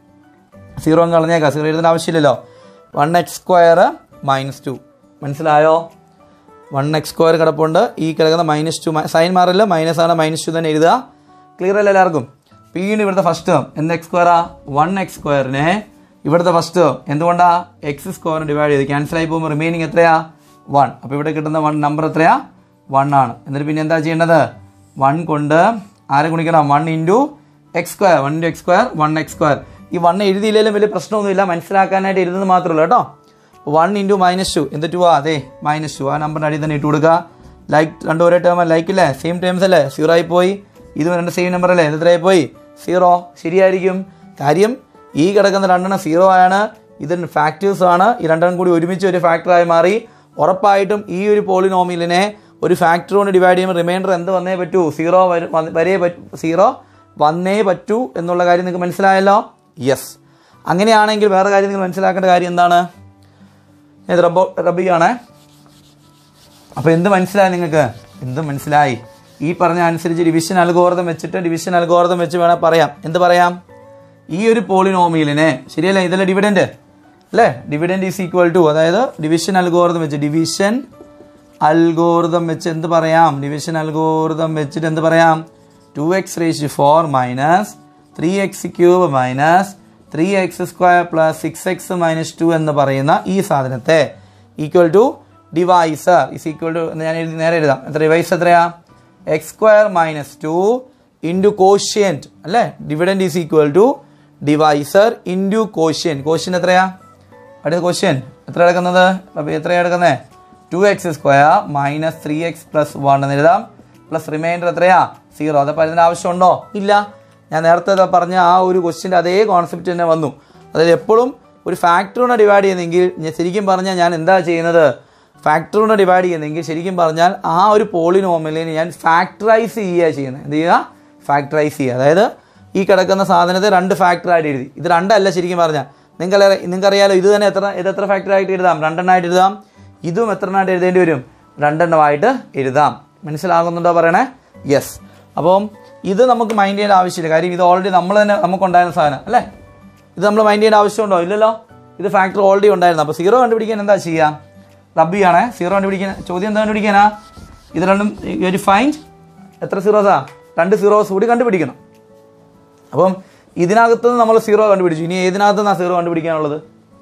സീറോ അങ്ങ് കളഞ്ഞേക്കാം സീറോ എഴുതേണ്ട ആവശ്യമില്ലല്ലോ one X square minus two മനസ്സിലായോ വൺ എക്സ് സ്ക്വയർ കിടപ്പുണ്ട് ഈ കിടക്കുന്ന മൈനസ് ടു സൈൻ മാറില്ല മൈനസ് ആണ് മൈനസ് ടു തന്നെ എഴുതുക ക്ലിയർ അല്ല എല്ലാവർക്കും പിന്നീട് ഇവിടുത്തെ ഫസ്റ്റ് ടേം എന്ത് എക്സ് സ്ക്വയറാ വൺ എക്സ് സ്ക്വയറിനെ ഇവിടുത്തെ ഫസ്റ്റ് ടേം എന്തുകൊണ്ടാ എക്സ് സ്ക്വയറിന് ഡിവൈഡ് ചെയ്ത് ക്യാൻസൽ ആയി പോകുമ്പോൾ റിമൈനിങ് എത്രയാ വൺ അപ്പോൾ ഇവിടെ കിട്ടുന്ന വൺ നമ്പർ എത്രയാ വൺ ആണ് എന്നിട്ട് പിന്നെ എന്താ ചെയ്യേണ്ടത് വൺ കൊണ്ട് ആരെ ഗുണിക്കണം one into X square one into X square one X square ഈ വൺ എഴുതിയില്ലെങ്കിലും വലിയ പ്രശ്നമൊന്നുമില്ല മനസ്സിലാക്കാനായിട്ട് എഴുതുന്നത് മാത്രമേ ഉള്ളൂ കേട്ടോ വൺ ഇൻറ്റു മൈനസ് ടു എന്ത് ടു ആ അതെ മൈനസ് ടു ആ നമ്പറിൻ്റെ അടിയിൽ തന്നെ ഇട്ട് കൊടുക്കുക ലൈക്ക് രണ്ടും ഒരേ ടേം ലൈക്ക് ഇല്ലേ സെയിം ടേംസ് അല്ലേ സീറോ ആയി പോയി ഇതും രണ്ട് സെയിം നമ്പർ അല്ലേ എത്രയായി പോയി സീറോ ശരിയായിരിക്കും കാര്യം ഈ കിടക്കുന്ന രണ്ടെണ്ണം സീറോ ആണ് ഇത് ഫാക്ടേഴ്സ് ആണ് ഈ രണ്ടെണ്ണം കൂടി ഒരുമിച്ച് ഒരു ഫാക്ടറായി മാറി ഉറപ്പായിട്ടും ഈ ഒരു പോളിനോമിയലിനെ ഒരു ഫാക്ടർ കൊണ്ട് ഡിവൈഡ് ചെയ്യുമ്പോൾ റിമൈൻഡർ എന്ത് വന്നേ പറ്റൂ സീറോ വരേ പറ്റൂ സീറോ വന്നേ പറ്റൂ എന്നുള്ള കാര്യം നിങ്ങൾക്ക് മനസ്സിലായല്ലോ യെസ് അങ്ങനെയാണെങ്കിൽ വേറെ കാര്യം നിങ്ങൾ മനസ്സിലാക്കേണ്ട കാര്യം എന്താണ് ഇത് റബ്ബോ റബിയാണേ അപ്പോൾ എന്ത് മനസ്സിലായി നിങ്ങൾക്ക് എന്ത് മനസ്സിലായി ഈ പറഞ്ഞ അനുസരിച്ച് ഡിവിഷൻ അൽഗോർദം വെച്ചിട്ട് ഡിവിഷൻ അൽഗോർദം വെച്ച് വേണേൽ പറയാം എന്ത് പറയാം ഈ ഒരു പോളിനോമിയലിനെ ശരിയല്ലേ ഇതല്ലേ ഡിവിഡൻറ്റ് അല്ലേ ഡിവിഡൻറ്റ് ഈസ് ഈക്വൽ ടു അതായത് ഡിവിഷൻ അൽഗോർദം വെച്ച് ഡിവിഷൻ അൽഗോർദം വെച്ച് എന്ത് പറയാം ഡിവിഷൻ അൽഗോർദം വെച്ചിട്ട് എന്ത് പറയാം two X raise four minus three X cube minus three X square plus six X minus two എന്ന് പറയുന്ന ഈ സാധനത്തെ equal to divisor is equal to ഞാൻ എഴുതി നേരെ എഴുതാം എത്ര ഡിവൈസ് എത്രയാ x square minus two into quotient അല്ലേ dividend is equal to divisor into quotient quotient എത്രയാ അടുത്ത ക്വസ്റ്റ്യൻ എത്ര എടുക്കുന്നത് അപ്പോൾ എത്രയാണ് എടുക്കുന്നത് two X square minus three X plus one എന്ന് എഴുതാം പ്ലസ് റിമൈൻഡർ എത്രയാ സീറോ അതപ്പോൾ അതിന് ആവശ്യമുണ്ടോ ഇല്ല ഞാൻ നേരത്തെ ദാ പറഞ്ഞ ആ ഒരു ക്വസ്റ്റ്യൻ്റെ അതേ കോൺസെപ്റ്റ് തന്നെ വന്നു അതായത് എപ്പോഴും ഒരു ഫാക്ടറിനെ ഡിവൈഡ് ചെയ്യുന്നെങ്കിൽ ഞാൻ ശരിക്കും പറഞ്ഞാൽ ഞാൻ എന്താ ചെയ്യുന്നത് ഫാക്ടറിനെ ഡിവൈഡ് ചെയ്യുന്നെങ്കിൽ ശരിക്കും പറഞ്ഞാൽ ആ ഒരു പോളിനോമിലിനെ ഞാൻ ഫാക്ടറൈസ് ചെയ്യുക ചെയ്യുന്നത് എന്ത് ചെയ്യുക ഫാക്ടറൈസ് ചെയ്യുക അതായത് ഈ കിടക്കുന്ന സാധനത്തെ രണ്ട് ഫാക്ടറായിട്ട് എഴുതി ഇത് രണ്ടല്ല ശരിക്കും പറഞ്ഞാൽ നിങ്ങൾ നിങ്ങൾക്കറിയാലോ ഇത് തന്നെ എത്ര ഇത് എത്ര ഫാക്ടറായിട്ട് എഴുതാം രണ്ടെണ്ണമായിട്ട് എഴുതാം ഇതും എത്ര എണ്ണമായിട്ട് എഴുതേണ്ടി വരും രണ്ടെണ്ണമായിട്ട് എഴുതാം മനസ്സിലാകുന്നുണ്ടോ പറയണേ യെസ് അപ്പം ഇത് നമുക്ക് മൈൻഡ് ചെയ്യേണ്ട ആവശ്യമില്ല കാര്യം ഇത് ഓൾറെഡി നമ്മൾ തന്നെ നമുക്കുണ്ടായിരുന്ന സാധനം അല്ലേ ഇത് നമ്മൾ മൈൻഡ് ചെയ്യേണ്ട ആവശ്യമുണ്ടോ ഇല്ലല്ലോ ഇത് ഫാക്ടർ ഓൾറെഡി ഉണ്ടായിരുന്നു അപ്പോൾ സീറോ കണ്ടുപിടിക്കാൻ എന്താ ചെയ്യുക റബ്ബ് ചെയ്യണേ സീറോ കണ്ടുപിടിക്കാൻ ചോദ്യം എന്താ കണ്ടുപിടിക്കാനാ ഇത് രണ്ടും ഒരു ഫൈൻഡ് എത്ര സീറോസാ രണ്ട് സീറോസ് കൂടി കണ്ടുപിടിക്കണം അപ്പം ഇതിനകത്ത് നിന്ന് നമ്മൾ സീറോ കണ്ടുപിടിച്ചു ഇനി ഏതിനകത്ത് നിന്നാണ് സീറോ കണ്ടുപിടിക്കാനുള്ളത്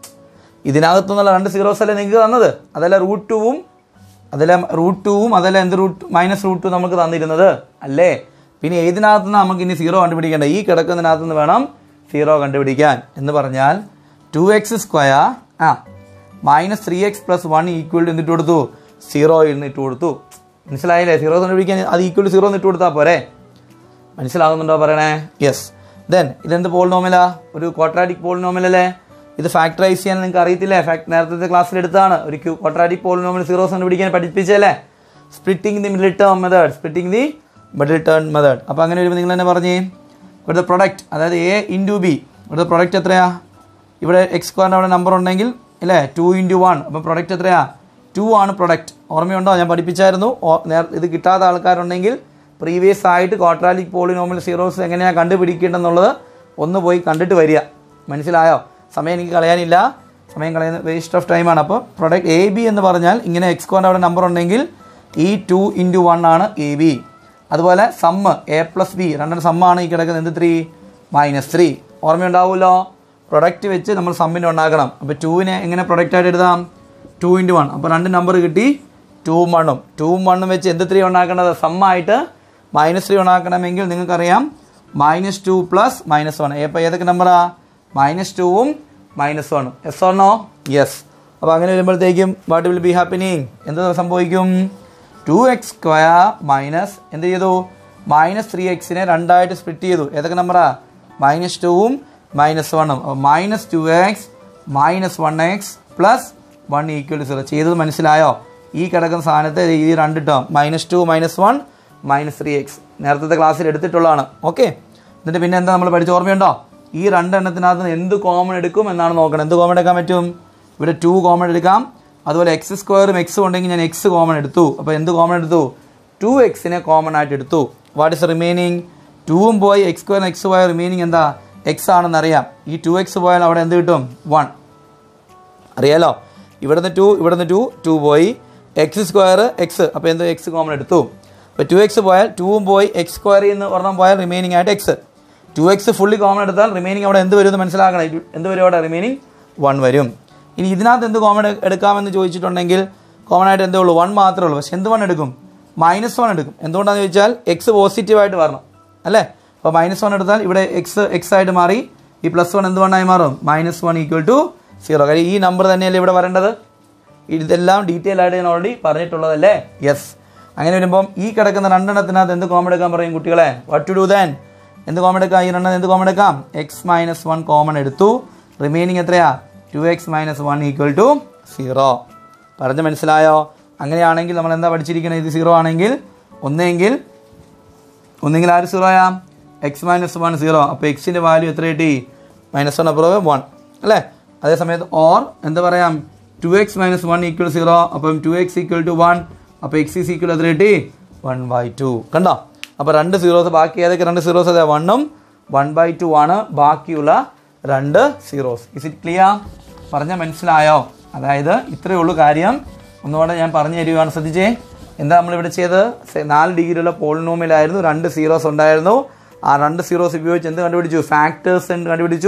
ഇതിനകത്തു നിന്നുള്ള രണ്ട് സീറോസ് അല്ലേ നിങ്ങൾക്ക് തന്നത് അതല്ല റൂട്ട് ടൂവും അതല്ല റൂട്ട് ടൂവും അതല്ല എന്ത് റൂട്ട് മൈനസ് റൂട്ട് ടു നമുക്ക് തന്നിരുന്നത് അല്ലേ പിന്നെ ഏതിനകത്ത് നിന്ന് നമുക്ക് ഇനി സീറോ കണ്ടുപിടിക്കേണ്ട ഈ കിടക്കുന്നതിനകത്ത് നിന്ന് വേണം സീറോ കണ്ടുപിടിക്കാൻ എന്ന് പറഞ്ഞാൽ ടു എക്സ് സ്ക്വയർ ആ minus three X plus one equal to എന്നിട്ട് കൊടുത്തു സീറോ എന്നിട്ട് കൊടുത്തു മനസ്സിലായില്ലേ സീറോ കണ്ടുപിടിക്കാൻ അത് ഈക്വൽ ടു സീറോ എന്നിട്ട് കൊടുത്താൽ പോരെ മനസ്സിലാകുന്നുണ്ടോ പറയണേ യെസ് ദെൻ ഇതെന്ത് പോളിനോമിലാ ഒരു ക്വാഡ്രാറ്റിക് പോളിനോമിൽ അല്ലേ ഇത് ഫാക്ടറൈസ് ചെയ്യാൻ നിങ്ങൾക്ക് അറിയത്തില്ലേ ഫാക്ട് നേരത്തെ ക്ലാസ്സിൽ എടുത്താണ് ഒരു ക്വാഡ്രാറ്റിക് പോളിനോമിൽ സീറോസ് കണ്ടുപിടിക്കാൻ പഠിപ്പിച്ചല്ലേ splitting the middle term method splitting the middle term method അപ്പോൾ അങ്ങനെ വരുമ്പോൾ നിങ്ങൾ തന്നെ പറഞ്ഞേ ഇവിടുത്തെ പ്രൊഡക്റ്റ് അതായത് എ ഇൻറ്റു ബി ഇവിടുത്തെ പ്രൊഡക്റ്റ് എത്രയാ ഇവിടെ എക്സ് സ്ക്വയറിൻ്റെ അവിടെ നമ്പർ ഉണ്ടെങ്കിൽ അല്ലേ ടു ഇൻറ്റു വൺ അപ്പം പ്രൊഡക്റ്റ് എത്രയാ ടു ആണ് പ്രൊഡക്റ്റ് ഓർമ്മയുണ്ടോ ഞാൻ പഠിപ്പിച്ചായിരുന്നു ഓ- നേര- ഇത് കിട്ടാത്ത ആൾക്കാരുണ്ടെങ്കിൽ പ്രീവിയസ് ആയിട്ട് ക്വാഡ്രാറ്റിക് പോളിനോമിൽ സീറോസ് എങ്ങനെയാണ് കണ്ടുപിടിക്കേണ്ടതെന്നുള്ളത് ഒന്ന് പോയി കണ്ടിട്ട് വരിക മനസ്സിലായോ സമയം എനിക്ക് കളയാനില്ല സമയം കളയുന്ന വേസ്റ്റ് ഓഫ് ടൈമാണ് അപ്പോൾ പ്രൊഡക്റ്റ് എ ബി എന്ന് പറഞ്ഞാൽ ഇങ്ങനെ എക്സ് കോൻ്റെ അവിടെ നമ്പർ ഉണ്ടെങ്കിൽ ഈ ടു ഇൻറ്റു വൺ ആണ് എ ബി അതുപോലെ സമ്മ് എ പ്ലസ് ബി രണ്ടും സമ്മാണ് ഈ കിടക്കുന്നത് എന്ത് ത്രീ മൈനസ് ത്രീ ഓർമ്മയുണ്ടാവുമല്ലോ പ്രൊഡക്റ്റ് വെച്ച് നമ്മൾ സമ്മിൻ്റെ ഉണ്ടാക്കണം അപ്പോൾ ടൂവിനെ എങ്ങനെ പ്രൊഡക്റ്റായിട്ട് എഴുതാം ടു ഇൻറ്റു വൺ അപ്പോൾ രണ്ട് നമ്പർ കിട്ടി ടൂ വണ്ണും ടൂ വണ്ണും വെച്ച് എന്ത് ത്രീ ഉണ്ടാക്കേണ്ടത് സമ്മായിട്ട് മൈനസ് ത്രീ ഉണ്ടാക്കണമെങ്കിൽ നിങ്ങൾക്കറിയാം minus two plus minus one അപ്പോൾ ഏതൊക്കെ നമ്പറാ മൈനസ് ടൂവും മൈനസ് വണ്ണും എസ് ഓർണോ യെസ് അപ്പോൾ അങ്ങനെ വരുമ്പോഴത്തേക്കും വാട്ട് വിൽ ബി ഹാപ്പനിങ് എന്ത് സംഭവിക്കും ടു എക്സ് സ്ക്വയർ മൈനസ് എന്ത് ചെയ്തു മൈനസ് ത്രീ എക്സിനെ രണ്ടായിട്ട് സ്പ്ലിറ്റ് ചെയ്തു ഏതൊക്കെ നമ്പറാ മൈനസ് ടൂവും മൈനസ് വണ്ണും അപ്പോൾ minus two X minus one x plus one equal to zero ചെയ്തത് മനസ്സിലായോ ഈ കിടക്കുന്ന സാധനത്തെ ഈ രണ്ട് term minus two minus one minus three x നേരത്തെ ക്ലാസ്സിൽ എടുത്തിട്ടുള്ളതാണ് ഓക്കെ എന്നിട്ട് പിന്നെ എന്താ നമ്മൾ പഠിച്ച ഓർമ്മയുണ്ടോ ഈ രണ്ടെണ്ണത്തിനകത്ത് നിന്ന് എന്ത് കോമൺ എടുക്കും എന്നാണ് നോക്കണം എന്ത് കോമൺ എടുക്കാൻ പറ്റും ഇവിടെ ടു കോമൺ എടുക്കാം അതുപോലെ എക്സ് സ്ക്വയറും എക്സും ഉണ്ടെങ്കിൽ ഞാൻ എക്സ് കോമൺ എടുത്തു അപ്പോൾ എന്ത് കോമൺ എടുത്തു ടു എക്സിനെ കോമൺ ആയിട്ട് എടുത്തു വാട്ട് ഇസ് റിമൈനിങ് ടൂവും പോയി എക്സ് സ്ക്വയർ എക്സ് പോയ റിമൈനിങ് എന്താ എക്സ് ആണെന്ന് അറിയാം ഈ ടു എക്സ് പോയാൽ അവിടെ എന്ത് കിട്ടും വൺ അറിയാലോ ഇവിടുന്ന് ടു ഇവിടുന്ന് ടു ടു പോയി എക്സ് സ്ക്വയർ എക്സ് അപ്പോൾ എന്ത് എക്സ് കോമൺ എടുത്തു അപ്പോൾ ടു എക്സ് പോയാൽ ടൂവും പോയി എക്സ് സ്ക്വയറിൽ നിന്ന് ഒരെണ്ണം പോയാൽ റിമൈനിങ് ആയിട്ട് x two x fully common എടുത്താൽ റിമൈനിങ് അവിടെ എന്ത് വരും എന്ന് മനസ്സിലാക്കണം ഇത് എന്ത് വരും അവിടെ റിമൈനിങ് വൺ വരും ഇനി ഇതിനകത്ത് എന്ത് കോമൺ എടുക്കാമെന്ന് ചോദിച്ചിട്ടുണ്ടെങ്കിൽ കോമൺ ആയിട്ട് എന്തേ ഉള്ളൂ വൺ മാത്രമേ ഉള്ളൂ പക്ഷെ എന്ത് വൺ എടുക്കും മൈനസ് വൺ എടുക്കും എന്തുകൊണ്ടാണെന്ന് ചോദിച്ചാൽ എക്സ് പോസിറ്റീവായിട്ട് വരണം അല്ലേ അപ്പോൾ മൈനസ് വൺ എടുത്താൽ ഇവിടെ എക്സ് എക്സ് ആയിട്ട് മാറി ഈ പ്ലസ് വൺ എന്ത് വണ്ണായി മാറും minus one equal to zero കാര്യം ഈ നമ്പർ തന്നെയല്ലേ ഇവിടെ വരേണ്ടത് ഇതെല്ലാം ഡീറ്റെയിൽ ആയിട്ട് ഞാൻ ഓൾറെഡി പറഞ്ഞിട്ടുള്ളതല്ലേ യെസ് അങ്ങനെ വരുമ്പം ഈ കിടക്കുന്ന രണ്ടെണ്ണത്തിനകത്ത് എന്ത് കോമൺ എടുക്കാൻ പറയും കുട്ടികളെ വാട്ട് ടു ഡു ദാൻ എന്ത് കോമൺ എടുക്കാം ഈ രണ്ടെണ്ണം എന്ത് കോമൺ എടുക്കാം എക്സ് മൈനസ് വൺ കോമൺ എടുത്തു റിമൈനിങ് എത്രയാ two X minus one equal to zero പറഞ്ഞ് മനസ്സിലായോ അങ്ങനെയാണെങ്കിൽ നമ്മൾ എന്താ പഠിച്ചിരിക്കുന്നത് ഇത് സീറോ ആണെങ്കിൽ ഒന്നെങ്കിൽ ഒന്നെങ്കിൽ ആര് സീറോ ആയാം എക്സ് മൈനസ് വൺ സീറോ അപ്പോൾ എക്സിൻ്റെ വാല്യൂ എത്ര കിട്ടി മൈനസ് വൺ അപ്പുറമേ വൺ അല്ലേ അതേ സമയത്ത് ഓർ എന്താ പറയാം two X minus one equal zero അപ്പം two x equal to one അപ്പോൾ എക്സ് ഈസ് ഈക്വൽ എത്ര കിട്ടി വൺ ബൈ ടു കണ്ടോ അപ്പോൾ രണ്ട് സീറോസ് ബാക്കി ഏതൊക്കെ രണ്ട് സീറോസ് അതെ വണ്ണും വൺ ബൈ ടു ആണ് ബാക്കിയുള്ള രണ്ട് സീറോസ് ഇസ് ഇറ്റ് ക്ലിയർ പറഞ്ഞാൽ മനസ്സിലായോ അതായത് ഇത്രയേ ഉള്ളൂ കാര്യം ഒന്നുകൂടെ ഞാൻ പറഞ്ഞു തരികയാണ് ശ്രദ്ധിച്ചേ എന്താ നമ്മളിവിടെ ചെയ്തത് സെ- നാല് ഡിഗ്രിയുള്ള പോളിനോമിലായിരുന്നു രണ്ട് സീറോസ് ഉണ്ടായിരുന്നു ആ രണ്ട് സീറോസ് ഉപയോഗിച്ച് എന്ത് കണ്ടുപിടിച്ചു ഫാക്ടേഴ്സ് കണ്ടുപിടിച്ചു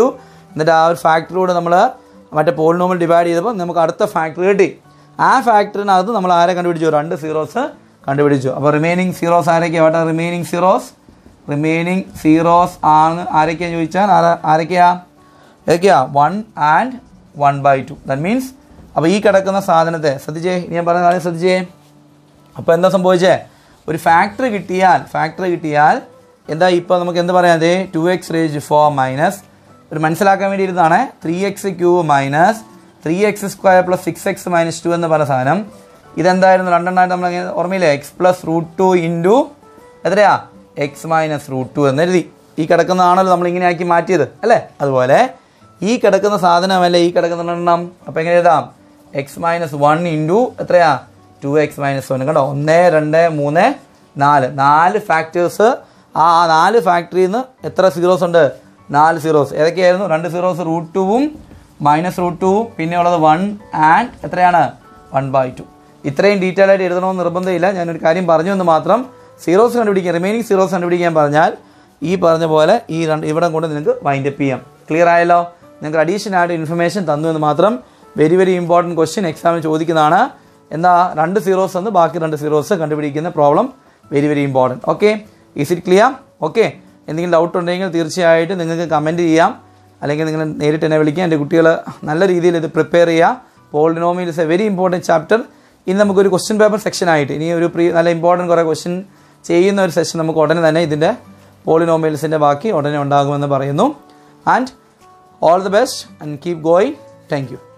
എന്നിട്ട് ആ ഒരു ഫാക്ടറിയോട് നമ്മൾ മറ്റേ പോളിനോമിൽ ഡിവൈഡ് ചെയ്തപ്പോൾ നമുക്ക് അടുത്ത ഫാക്ടറി കിട്ടി ആ ഫാക്ടറിനകത്ത് നമ്മൾ ആരെ കണ്ടുപിടിച്ചു രണ്ട് സീറോസ് കണ്ടുപിടിച്ചു അപ്പോൾ റിമൈനിങ് സീറോസ് ആരൊക്കെയാണ് വേണ്ട റിമൈനിങ് സീറോസ് റിമൈനിങ് സീറോസ് ആണ് ആരൊക്കെയാന്ന് ചോദിച്ചാൽ ആരാ ആരൊക്കെയാ ഏതൊക്കെയാ one and one by two that means അപ്പോൾ ഈ കിടക്കുന്ന സാധനത്തെ ശ്രദ്ധിച്ചേ ഇനി ഞാൻ പറയുന്ന കാര്യം ശ്രദ്ധിച്ചേ അപ്പോൾ എന്താ സംഭവിച്ചേ ഒരു ഫാക്ടറി കിട്ടിയാൽ ഫാക്ടറി കിട്ടിയാൽ എന്താ ഇപ്പോൾ നമുക്ക് എന്ത് പറയാം അതെ two x raise four minus ഒരു മനസ്സിലാക്കാൻ വേണ്ടി ഇരുന്നതാണ് three X cube minus three X square plus six X minus two എന്ന് പറഞ്ഞ സാധനം ഇതെന്തായിരുന്നു രണ്ടെണ്ണമായിട്ട് നമ്മൾ എങ്ങനെ ഓർമ്മയില്ലേ x plus root two into എത്രയാ എക്സ് മൈനസ് റൂട്ട് ടു എന്ന് എഴുതി ഈ കിടക്കുന്നതാണല്ലോ നമ്മൾ ഇങ്ങനെ ആക്കി മാറ്റിയത് അല്ലേ അതുപോലെ ഈ കിടക്കുന്ന സാധനമല്ലേ ഈ കിടക്കുന്ന എണ്ണം അപ്പോൾ എങ്ങനെ എഴുതാം എക്സ് മൈനസ് വൺ ഇൻറ്റു എത്രയാ ടു എക്സ് മൈനസ് വൺ കേട്ടോ ഒന്ന് രണ്ട് മൂന്ന് നാല് നാല് ഫാക്ടേഴ്സ് ആ നാല് ഫാക്ടറിയിൽ നിന്ന് എത്ര സീറോസ് ഉണ്ട് നാല് സീറോസ് ഏതൊക്കെയായിരുന്നു രണ്ട് സീറോസ് റൂട്ട് ടുവും മൈനസ് റൂട്ട് ടുവും പിന്നെ ഉള്ളത് വൺ ആൻഡ് എത്രയാണ് വൺ ബൈ ടു ഇത്രയും ഡീറ്റെയിൽ ആയിട്ട് എഴുതണമെന്ന് നിർബന്ധമില്ല ഞാനൊരു കാര്യം പറഞ്ഞു എന്ന് മാത്രം സീറോസ് കണ്ടുപിടിക്കാൻ റിമൈനിങ് സീറോസ് കണ്ടുപിടിക്കാൻ പറഞ്ഞാൽ ഈ പറഞ്ഞ പോലെ ഈ രണ്ട് ഇവിടെ കൊണ്ട് നിങ്ങൾക്ക് വൈൻഡ് അപ്പ് ചെയ്യാം ക്ലിയർ ആയല്ലോ നിങ്ങൾക്ക് അഡീഷണൽ ആയിട്ട് ഇൻഫർമേഷൻ തന്നു എന്ന് മാത്രം വെരി വെരി ഇമ്പോർട്ടൻറ്റ് ക്വസ്റ്റ്യൻ എക്സാമിന് ചോദിക്കുന്നതാണ് എന്താ രണ്ട് സീറോസ് എന്ന് ബാക്കി രണ്ട് സീറോസ് കണ്ടുപിടിക്കുന്ന problem very very important okay is it clear okay എന്തെങ്കിലും ഡൗട്ട് ഉണ്ടെങ്കിൽ തീർച്ചയായിട്ടും നിങ്ങൾക്ക് കമൻറ്റ് ചെയ്യാം അല്ലെങ്കിൽ നിങ്ങൾ നേരിട്ട് എന്നെ വിളിക്കാം എൻ്റെ കുട്ടികൾ നല്ല രീതിയിൽ ഇത് പ്രിപ്പയർ ചെയ്യുക polynomial is a very important chapter ഇനി നമുക്കൊരു ക്വസ്റ്റ്യൻ പേപ്പർ സെക്ഷൻ ആയിട്ട് ഇനി ഒരു പ്രീ നല്ല ഇമ്പോർട്ടൻറ്റ് കുറേ ക്വസ്റ്റ്യൻ ചെയ്യുന്ന ഒരു സെഷൻ നമുക്ക് ഉടനെ തന്നെ ഇതിൻ്റെ പോളിനോമിയൽസിൻ്റെ ബാക്കി ഉടനെ ഉണ്ടാകുമെന്ന് പറയുന്നു and all the best and keep going thank U